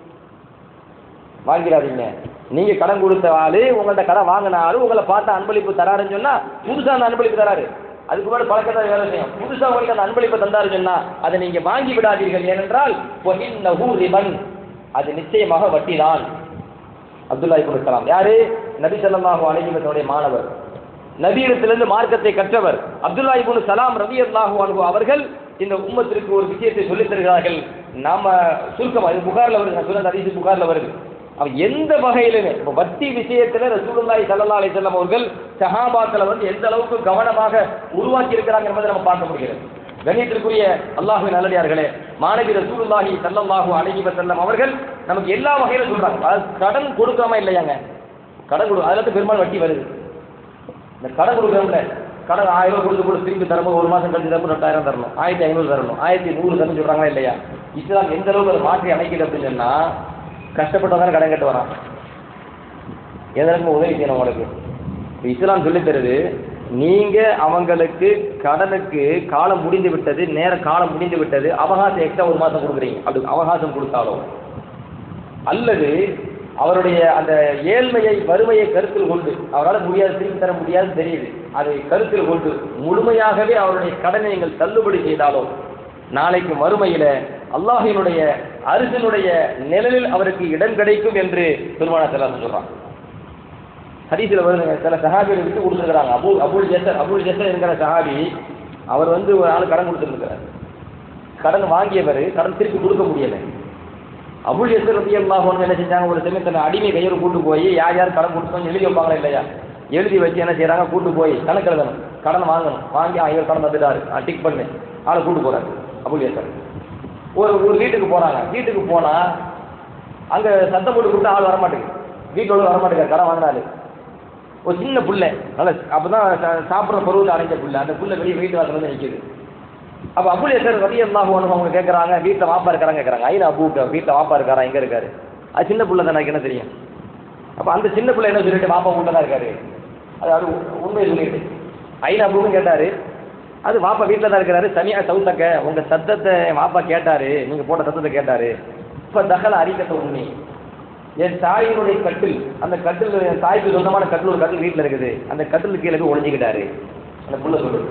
வாங்கிடாதீங்க நீங்க கடன் கொடுத்த ஆளு உங்கள்ட்ட கடன் வாங்கின ஆளு உங்களை பார்த்து அன்பளிப்பு தராருன்னு சொன்னா புதுசா அந்த அன்பளிப்பு தராரு அதுக்கு முன்னாடி பழக்கத்தை வேலை செய்யும் புதுசா உங்களுக்கு அந்த அன்பளிப்பை தந்தாரு சொன்னா அதை நீங்க வாங்கி விடாதீர்கள் ஏனென்றால் பொஹின்னஹு ரிபன் அது நிச்சயமாக வட்டிதான் அப்துல்லா இப்னு கலாம் யாரு நபி ஸல்லல்லாஹு அலைஹி வஸல்லம் மாணவர் நபியிடத்திலிருந்து மார்க்கத்தை கற்றவர் அப்துல்லா இப்னு சலாம் ரலியல்லாஹு அன்ஹு அவர்கள் இந்த உம்மத்திற்கு ஒரு விஷயத்தை சொல்லித் தருகிறார்கள் நாம சுருக்கமா இது புகார்ல வருது நான் சொன்ன ஹதீஸ் புகார்ல வருது அவ எந்த வகையிலுமே இப்போ வட்டி விஷயத்துல ரசூலுல்லாஹி ஸல்லல்லாஹு அலைஹி வஸல்லம் அவர்கள் சஹாபாக்களை வந்து எந்த அளவுக்கு கவனமாக உருவாக்கி இருக்கிறாங்க என்பதை நம்ம பார்க்க முடிகிறது கணியத்திற்குரிய அல்லாஹுவின் நல்லடியார்களே மாணவி ரசூலுல்லாஹி ஸல்லல்லாஹு அலைஹி வஸல்லம் அவர்கள் நமக்கு எல்லா வகையிலும் சொல்றாங்க அதாவது கடன் கொடுக்காம இல்லையாங்க கடன் கொடு அதுல இருந்து பெரும்பாலும் வட்டி வருது இந்த கடன் கொடுக்குறோம்ல கடன் ஆயிரம் ரூபாய் கொடுத்து கொடுத்து திருப்பி தரணும் ஒரு மாசம் கழிச்சு தரணும் ரெண்டாயிரம் தரணும் ஆயிரத்தி ஐநூறு தரணும் ஆயிரத்தி நூறு தரணும் சொல்றாங்களா இல்லையா இஸ்லாம் எந்த அளவுக்கு அதை மாற்றி அமைக்குது அப்படின்னு சொன்னா கஷ்டப்பட்டவங்க கடன் கட்டு வரான் எதற்கு உதவி செய்யணும் உங்களுக்கு இப்ப இஸ்லாம் சொல்லித் தருது நீங்க அவங்களுக்கு கடனுக்கு காலம் முடிந்து விட்டது நேர காலம் முடிந்து விட்டது அவகாசம் எக்ஸ்ட்ரா ஒரு மாசம் கொடுக்குறீங்க அப்படி அவகாசம் கொடுத்தாலும் அல்லது அவருடைய அந்த ஏழ்மையை வறுமையை கருத்தில் கொண்டு அவரால் முடியாது திருப்பி தர முடியாது தெரியுது அதை கருத்தில் கொண்டு முழுமையாகவே அவருடைய கடனை நீங்கள் தள்ளுபடி செய்தாலோ நாளைக்கு மறுமையில அல்லாஹினுடைய அரிசனுடைய நிழலில் அவருக்கு இடம் கிடைக்கும் என்று பெருமான செல்லாம் சொல்றான் ஹதீஸில் வருதுங்க சில சஹாபிகள் விட்டு கொடுத்துருக்காங்க அபு அபுல் ஜெசர் அபுல் ஜெசர் என்கிற சஹாபி அவர் வந்து ஒரு ஆள் கடன் கொடுத்துருக்கிறார் கடன் வாங்கியவர் கடன் திருப்பி கொடுக்க முடியலை அபுல் எசர் ரத்தி அல்லாஹ் என்ன செஞ்சாங்க ஒரு சமயம் தன்னை அடிமை கையோடு கூட்டு போய் யார் யார் கடன் கொடுத்தோம் எழுதி வைப்பாங்களா இல்லையா எழுதி வச்சு என்ன செய்றாங்க கூட்டு போய் கணக்கு எழுதணும் கடன் வாங்கணும் வாங்கி ஆ, இவர் கடன் தந்துட்டாரு ஆ, டிக் பண்ணு ஆளை கூட்டு போறாரு அபுல் எசர் ஒரு ஒரு வீட்டுக்கு போறாங்க வீட்டுக்கு போனா அங்க சத்தம் போட்டு கூப்பிட்டு ஆள் வரமாட்டேங்குது வீட்டோட வரமாட்டேங்க கடன் வாங்கினாரு ஒரு சின்ன புள்ள நல்ல அப்பதான் சா- சாப்பிடுற பருவத்தை அடைஞ்ச புள்ள அந்த புள்ள வெளியே வீட்டு வாசல் வந்து நிற்குது அப்போ அபுல் எசர் ரதி அல்லாஹ் அவங்க கேட்குறாங்க வீட்டில் வாப்பா இருக்காராங்க கேட்குறாங்க ஐயா அபு வீட்டில் வாப்பா இருக்காரா எங்கே இருக்காரு அது சின்ன புள்ள தான் எனக்கு என்ன தெரியும் அப்போ அந்த சின்ன புள்ள என்ன சொல்லிட்டு வாப்பா உள்ள தான் இருக்காரு அது அது உ- உண்மையை சொல்லிட்டு ஐநா அபுவும் கேட்டாரு அது வாப்பா வீட்டில் தான் இருக்கிறாரு தனியா சவுத்தக்க உங்க சத்தத்தை என் வாப்பா கேட்டாரு நீங்க போட்ட சத்தத்தை கேட்டாரு இப்போ தகல அறிக்கத்தை உண்மை என் தாயினுடைய கட்டில் அந்த கட்டில் என் தாய்க்கு சொந்தமான கட்டில் ஒரு கட்டில் வீட்டில் இருக்குது அந்த கட்டில் கீழே போய் ஒளிஞ்சுக்கிட்டாரு அந்த புள்ள சொல்லுது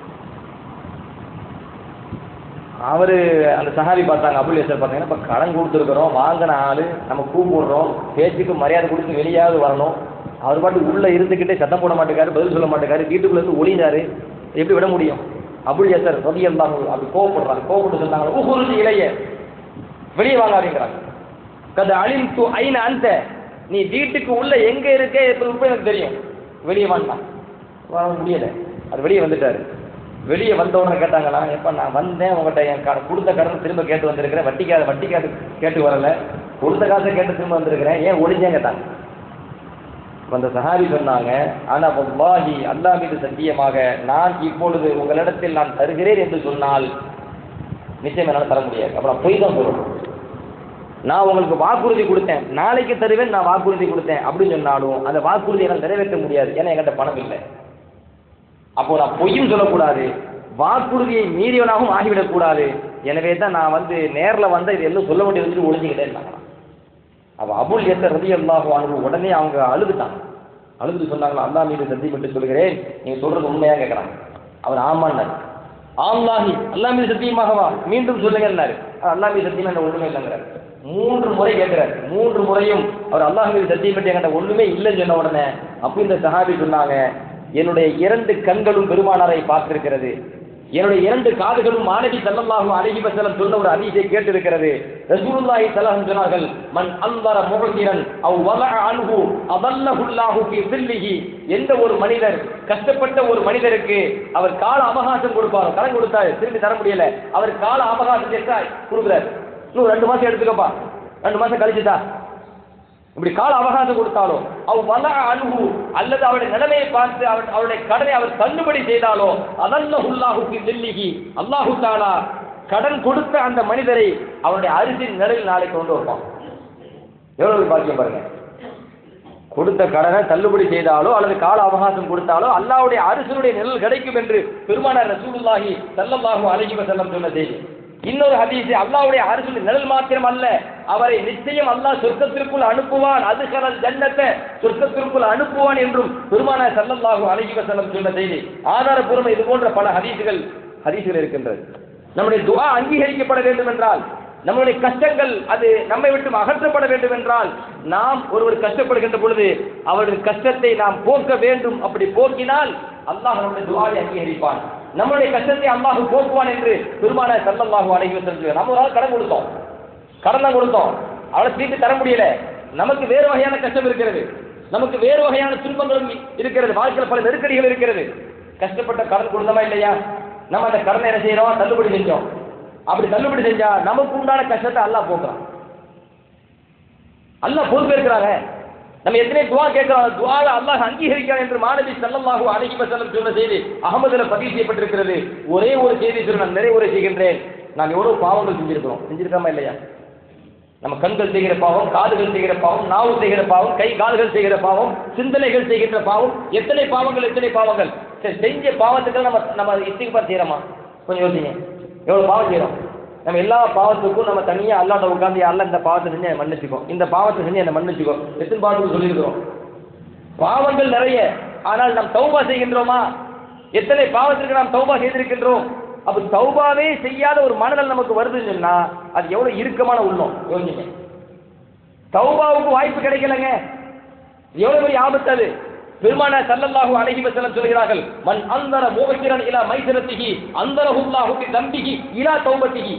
அவரு அந்த சஹாபி பார்த்தாங்க அபுல் யசர் பார்த்தாங்கன்னா இப்போ கடன் கொடுத்துருக்குறோம் வாங்கின ஆளு நம்ம கூப்பிடுறோம் பேச்சுக்கு மரியாதை கொடுத்து வெளியாவது வரணும் அவர் பாட்டு உள்ள இருந்துக்கிட்டே சத்தம் போட மாட்டேங்காரு பதில் சொல்ல மாட்டேங்காரு வீட்டுக்குள்ள இருந்து ஒளிஞ்சாரு எப்படி விட முடியும் அபுல் யசர் ரதி அல்லாஹ் அப்படி கோவப்படுறாங்க கோவப்பட்டு சொன்னாங்க உகுருஜி இளைய வெளியே வாங்க அப்படிங்கிறாங்க கத அலிம் து ஐன அந்த நீ வீட்டுக்கு உள்ள எங்க இருக்க எப்படி இருப்ப எனக்கு தெரியும் வெளியே வாண்டான் வர முடியல அது வெளியே வந்துட்டாரு வெளியே வந்தவன கேட்டாங்களா எப்ப நான் வந்தேன் உங்கள்கிட்ட என் கடன் கொடுத்த கடன் திரும்ப கேட்டு வந்திருக்கிறேன் வட்டிக்காத வட்டிக்காது கேட்டு வரல கொடுத்த காசை கேட்டு திரும்ப வந்திருக்கிறேன் ஏன் ஒளிஞ்சேன் கேட்டாங்க அந்த சஹாபி சொன்னாங்க ஆனா வல்லாஹி அல்லாஹ் மீது சத்தியமாக நான் இப்பொழுது உங்களிடத்தில் நான் தருகிறேன் என்று சொன்னால் நிச்சயம் என்னால் தர முடியாது அப்புறம் பொய் தான் சொல்லணும் நான் உங்களுக்கு வாக்குறுதி கொடுத்தேன் நாளைக்கு தருவேன் நான் வாக்குறுதி கொடுத்தேன் அப்படின்னு சொன்னாலும் அந்த வாக்குறுதி என்னால் நிறைவேற்ற முடியாது ஏன்னா என்கிட்ட பணம் இல்லை அப்போ நான் பொய்யும் சொல்லக்கூடாது வாக்குறுதியை மீறியவனாகவும் ஆகிவிடக்கூடாது எனவே தான் நான் வந்து நேரில் வந்து இது எல்லாம் சொல்ல வேண்டியது வந்து ஒழிஞ்சுக்கிட்டேன் அப்போ அபுல் எத்த ரதி அல்லாஹ் வாங்க உடனே அவங்க அழுதுட்டாங்க அழுது சொன்னாங்களா அல்லாஹ் மீது சத்தியப்பட்டு சொல்கிறேன் நீங்க சொல்றது உண்மையா கேட்கறாங்க அவர் ஆமான்னாரு ஆம்லாஹி அல்லாஹ் மீது சத்தியமாகவா மீண்டும் சொல்லுங்கன்னாரு அல்லாஹ் மீது சத்தியமா என்ன ஒண்ணுமே இல்லைங்கிறாரு மூன்று முறை கேட்கிறாரு மூன்று முறையும் அவர் அல்லாஹ் மீது சத்தியம் பற்றி என்கிட்ட ஒண்ணுமே இல்லைன்னு சொன்ன உடனே அப்போ இந்த சஹாபி சொன்னாங்க என்னுடைய இரண்டு கண்களும் பெருமானாரை பார்த்திருக்கிறது என்னுடைய இரண்டு காதுகளும் மாணவி ஸல்லல்லாஹு அலைஹி வஸல்லம் சொன்ன ஒரு ஹதீஸை கேட்டிருக்கிறது ரசூலுல்லாஹி ஸல்லல்லாஹு அலைஹி சொன்னார்கள் மன் அன்வர முஹ்திரன் அவ் வதஅ அன்ஹு அதல்லஹுல்லாஹு ஃபீ ஸில்லிஹி எந்த ஒரு மனிதர் கஷ்டப்பட்ட ஒரு மனிதருக்கு அவர் கால அவகாசம் கொடுப்பார் கடன் கொடுத்தாரு திரும்பி தர முடியல அவர் கால அவகாசம் கேட்டா கொடுக்குறாரு இன்னும் ரெண்டு மாசம் எடுத்துக்கப்பா ரெண்டு மாசம் கழிச்சுதா இப்படி கால அவகாசம் கொடுத்தாலோ அவ் வல அணுகு அல்லது அவருடைய நிலைமையை பார்த்து அவர் அவருடைய கடனை அவர் தள்ளுபடி செய்தாலோ அதல்லஹுல்லாஹுக்கு தில்லிகி அல்லாஹு தாலா கடன் கொடுத்த அந்த மனிதரை அவருடைய அரிசின் நிலையில் நாளைக்கு கொண்டு வருவான் எவ்வளவு பாக்கியம் பாருங்க கொடுத்த கடனை தள்ளுபடி செய்தாலோ அல்லது கால அவகாசம் கொடுத்தாலோ அல்லாஹ்வுடைய அரசனுடைய நிழல் கிடைக்கும் என்று பெருமானார் ரசூலுல்லாஹி ஸல்லல்லாஹு அலைஹி வஸல்லம் சொன்ன செய்தி இன்னொரு ஹதீஸ் அல்லாஹ்வுடைய அரசுடைய நிழல் மாத்திரம் அல்ல அவரை நிச்சயம் அல்லாஹ் சொர்க்கத்திற்குள் அனுப்புவான் அது கரல் ஜன்னத்தை சொர்க்கத்திற்குள் அனுப்புவான் என்றும் பெருமானார் ஸல்லல்லாஹு அலைஹி வஸல்லம் சொன்ன செய்தி ஆதாரபூர்வம் இது போன்ற பல ஹதீசுகள் ஹதீசுகள் இருக்கின்றது நம்முடைய துஆ அங்கீகரிக்கப்பட வேண்டும் என்றால் நம்முடைய கஷ்டங்கள் அது நம்மை விட்டு அகற்றப்பட வேண்டும் என்றால் நாம் ஒருவர் கஷ்டப்படுகின்ற பொழுது அவருடைய கஷ்டத்தை நாம் போக்க வேண்டும் அப்படி போக்கினால் அல்லாஹ் நம்முடைய துஆவை அங்கீகரிப்பான் நம்முடைய கஷ்டத்தை அல்லாஹ் போக்குவான் என்று பெருமானார் ஸல்லல்லாஹு அலைஹி வஸல்லம் நம்ம ஒரு ஆள் கடன் கொடுத்தோம் கடன் தான் கொடுத்தோம் அவளை திருப்பி தர முடியல நமக்கு வேறு வகையான கஷ்டம் இருக்கிறது நமக்கு வேறு வகையான துன்பங்களும் இருக்கிறது வாழ்க்கையில் பல நெருக்கடிகள் இருக்கிறது கஷ்டப்பட்ட கடன் கொடுத்தோமா இல்லையா நம்ம அந்த கடனை என்ன செய்யறோம் தள்ளுபடி செஞ்சோம் அப்படி தள்ளுபடி செஞ்சா நமக்கு உண்டான கஷ்டத்தை அல்லாஹ் போக்குறான் அல்லாஹ் பொறுப்பேற்கிறாங்க நம்ம எத்தனை துவா கேட்கிறோம் அந்த துவாவை அல்லாஹ் அங்கீகரிக்கிறான் என்று மாணவி ஸல்லல்லாஹு அலைஹி வஸல்லம் சொன்ன செய்தி அகமதுல பதிவு செய்யப்பட்டிருக்கிறது ஒரே ஒரு செய்தி சொல்லி நான் நிறைவுரை செய்கின்றேன் நாம் எவ்வளவு பாவங்கள் செஞ்சிருக்கிறோம் செஞ்சிருக்காமா இல்லையா நம்ம கண்கள் செய்கிற பாவம் காதுகள் செய்கிற பாவம் நாவு செய்கிற பாவம் கை கால்கள் செய்கிற பாவம் சிந்தனைகள் செய்கின்ற பாவம் எத்தனை பாவங்கள் எத்தனை பாவங்கள் சரி செஞ்ச பாவத்துக்கு நம்ம நம்ம இஸ்திக்பார் செய்யறோமா கொஞ்சம் யோசிங்க எவ்வளவு பாவம் செய்யறோம் நம்ம எல்லா பாவத்துக்கும் நம்ம தனியா அல்லாட்ட உட்காந்து அல்ல இந்த பாவத்தை செஞ்சு என்னை மன்னிச்சுக்கோ இந்த பாவத்தை செஞ்சு என்னை மன்னிச்சுக்கோ எத்தனை பாவத்துக்கு சொல்லியிருக்கிறோம் பாவங்கள் நிறைய ஆனால் நாம் தௌபா செய்கின்றோமா எத்தனை பாவத்திற்கு நாம் தௌபா செய்திருக்கின்றோம் அப்ப தௌபாவே செய்யாத ஒரு மனநல் நமக்கு வருதுன்னு சொன்னா அது எவ்வளவு இறுக்கமான உள்ளம் யோசிங்க தௌபாவுக்கு வாய்ப்பு கிடைக்கலங்க எவ்வளவு பெரிய ஆபத்து அது பெருமான சல்லல்லாஹு அலைஹி வஸல்லம் சொல்கிறார்கள் மன் அந்தர முவக்கிரன் இலா மைசரத்திஹி அந்தரஹுல்லாஹு பி தம்பிஹி இலா தௌபத்திஹி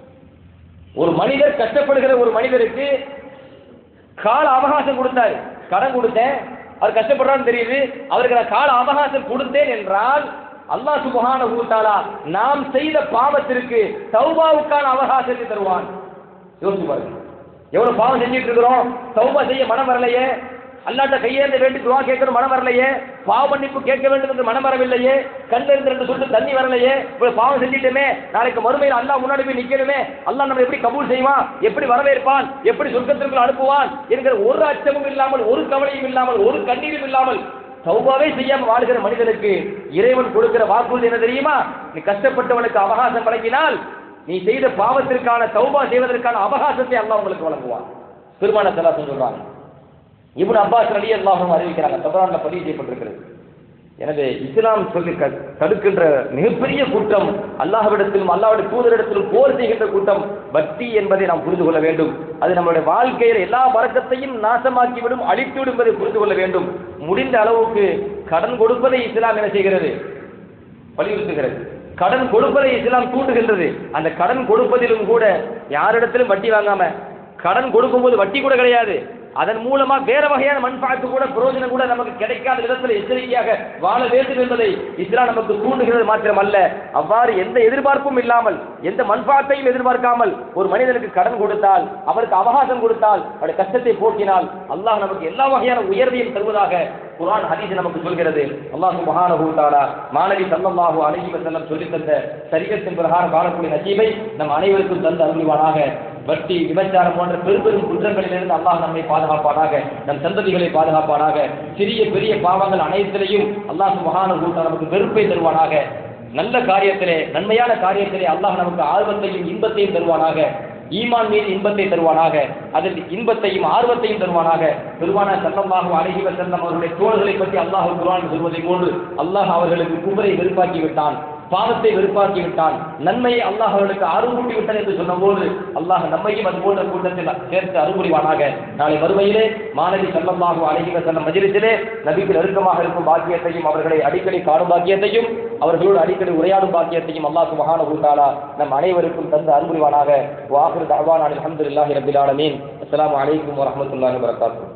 ஒரு மனிதர் கஷ்டப்படுகிற ஒரு மனிதருக்கு கால அவகாசம் கொடுத்தாரு கடன் கொடுத்தேன் அவர் கஷ்டப்படுறான்னு தெரியுது அவருக்கு நான் கால அவகாசம் கொடுத்தேன் என்றால் அல்லாஹ் சுபஹானஹு வ தஆலா நாம் செய்த பாவத்திற்கு தௌபாவுக்கான அவகாசத்தை தருவான் யோசிச்சு பாருங்க எவ்வளவு பாவம் செஞ்சிட்டு இருக்கிறோம் தௌபா செய்ய மனம் வரலையே அல்லாட்ட கையேந்த வேண்டி துவா கேட்கணும் மனம் வரலையே பாவ மன்னிப்பு கேட்க வேண்டும் என்று மனம் வரவில்லையே கண்ணில் இருந்து ரெண்டு சொட்டு தண்ணி வரலையே இவ்வளவு பாவம் செஞ்சிட்டோமே நாளைக்கு மறுமையில் அல்லாஹ் முன்னாடி போய் நிக்கணுமே அல்லாஹ் நம்ம எப்படி கபூல் செய்வான் எப்படி வரவேற்பான் எப்படி சொர்க்கத்திற்குள் அனுப்புவான் என்கிற ஒரு அச்சமும் இல்லாமல் ஒரு கவலையும் இல்லாமல் ஒரு கண்ணீரும் இல்லாமல் தௌபாவே செய்யாம வாழ்கிற மனிதனுக்கு இறைவன் கொடுக்கிற வாக்குறுதி என்ன தெரியுமா நீ கஷ்டப்பட்டவனுக்கு அவகாசம் வழங்கினால் நீ செய்த பாவத்திற்கான தௌபா செய்வதற்கான அவகாசத்தை அல்லாஹ் உங்களுக்கு வழங்குவான் பெருமான சலாசம் சொல்றாங்க இப்னு அப்பாஸ் ரலி அல்லாஹும் அறிவிக்கிறாங்க தபரான்ல பதிவு செய்யப்பட்டிருக்கிறது எனவே இஸ்லாம் சொல்லி க- தடுக்கின்ற மிகப்பெரிய கூட்டம் அல்லாஹ்விடத்திலும் அல்லாஹ்வுடைய தூதரிடத்திலும் போர் செய்கின்ற கூட்டம் பக்தி என்பதை நாம் புரிந்து கொள்ள வேண்டும் அது நம்முடைய வாழ்க்கையில் எல்லா வரக்கத்தையும் நாசமாக்கிவிடும் அழித்துவிடும் என்பதை புரிந்து கொள்ள வேண்டும் முடிந்த அளவுக்கு கடன் கொடுப்பதை இஸ்லாம் என்ன செய்கிறது வலியுறுத்துகிறது கடன் கொடுப்பதை இஸ்லாம் தூண்டுகின்றது அந்த கடன் கொடுப்பதிலும் கூட யாரிடத்திலும் வட்டி வாங்காம கடன் கொடுக்கும்போது வட்டி கூட கிடையாது அதன் மூலமா வேற வகையான மண்பாட்டு கூட பிரயோஜனம் கூட நமக்கு கிடைக்காத விதத்தில் எச்சரிக்கையாக வாழ வேண்டும் என்பதை இஸ்லாம் நமக்கு தூண்டுகிறது மாத்திரமல்ல அவ்வாறு எந்த எதிர்பார்ப்பும் இல்லாமல் எந்த மண்பாட்டையும் எதிர்பார்க்காமல் ஒரு மனிதனுக்கு கடன் கொடுத்தால் அவருக்கு அவகாசம் கொடுத்தால் அவருடைய கஷ்டத்தை போக்கினால் அல்லாஹ் நமக்கு எல்லா வகையான உயர்வையும் தருவதாக குர்ஆன் ஹதீஸ் நமக்கு சொல்கிறது அல்லாஹ் சுப்ஹானஹு வ தஆலா மாணவி ஸல்லல்லாஹு அலைஹி வஸல்லம் சொல்லித் தந்த சரியத்தின் பிரகாரம் வாழக்கூடிய நசீபை நம் அனைவருக்கும் தந்து அருள்வானாக வட்டி விபச்சாரம் போன்ற பெரும் பெரும் குற்றங்களிலிருந்து அல்லாஹ் நம்மை பாதுகாப்பானாக நம் சந்ததிகளை பாதுகாப்பானாக சிறிய பெரிய பாவங்கள் அனைத்திலையும் அல்லாஹ் சுப்ஹானஹு வ தஆலா நமக்கு வெறுப்பை தருவானாக நல்ல காரியத்திலே நன்மையான காரியத்திலே அல்லாஹ் நமக்கு ஆர்வத்தையும் இன்பத்தையும் தருவானாக ஈமான் மீது இன்பத்தை தருவானாக அதில் இன்பத்தையும் ஆர்வத்தையும் தருவானாக பெருமான சல்லல்லாஹு அலைஹி வஸல்லம் அவர்களுடைய தோள்களை பற்றி அல்லாஹ் குர்ஆன் சொல்வதை போன்று அல்லாஹ் அவர்களுக்கு குபரை வெறுப்பாக்கி விட்டான் பாவத்தை வெறுப்பாக்கி விட்டான் நன்மையை அல்லாஹ் அவர்களுக்கு அருள்கூட்டி விட்டான் என்று சொன்னபோது அல்லாஹ் நம்மையும் அது போன்ற கூட்டத்தில் சேர்த்து அருள்புரிவானாக நாளை மறுமையிலே மாணவி சல்லல்லாஹு அலைஹி வஸல்லம் மஜ்லிஸிலே நபிக்கு நெருக்கமாக இருக்கும் பாக்கியத்தையும் அவர்களை அடிக்கடி காணும் பாக்கியத்தையும் அவர்களோடு அடிக்கடி உரையாடும் பாக்கியத்தையும் அல்லாஹ் சுப்ஹானஹு வ தஆலா நம் அனைவருக்கும் தந்து அருள்புரிவானாக வாஹிர் தஅவானா அல்ஹம்துலில்லாஹி ரப்பில் ஆலமீன் அஸ்ஸலாமு அலைக்கும் வரஹ்மத்துல்லாஹி வபரகாத்துஹு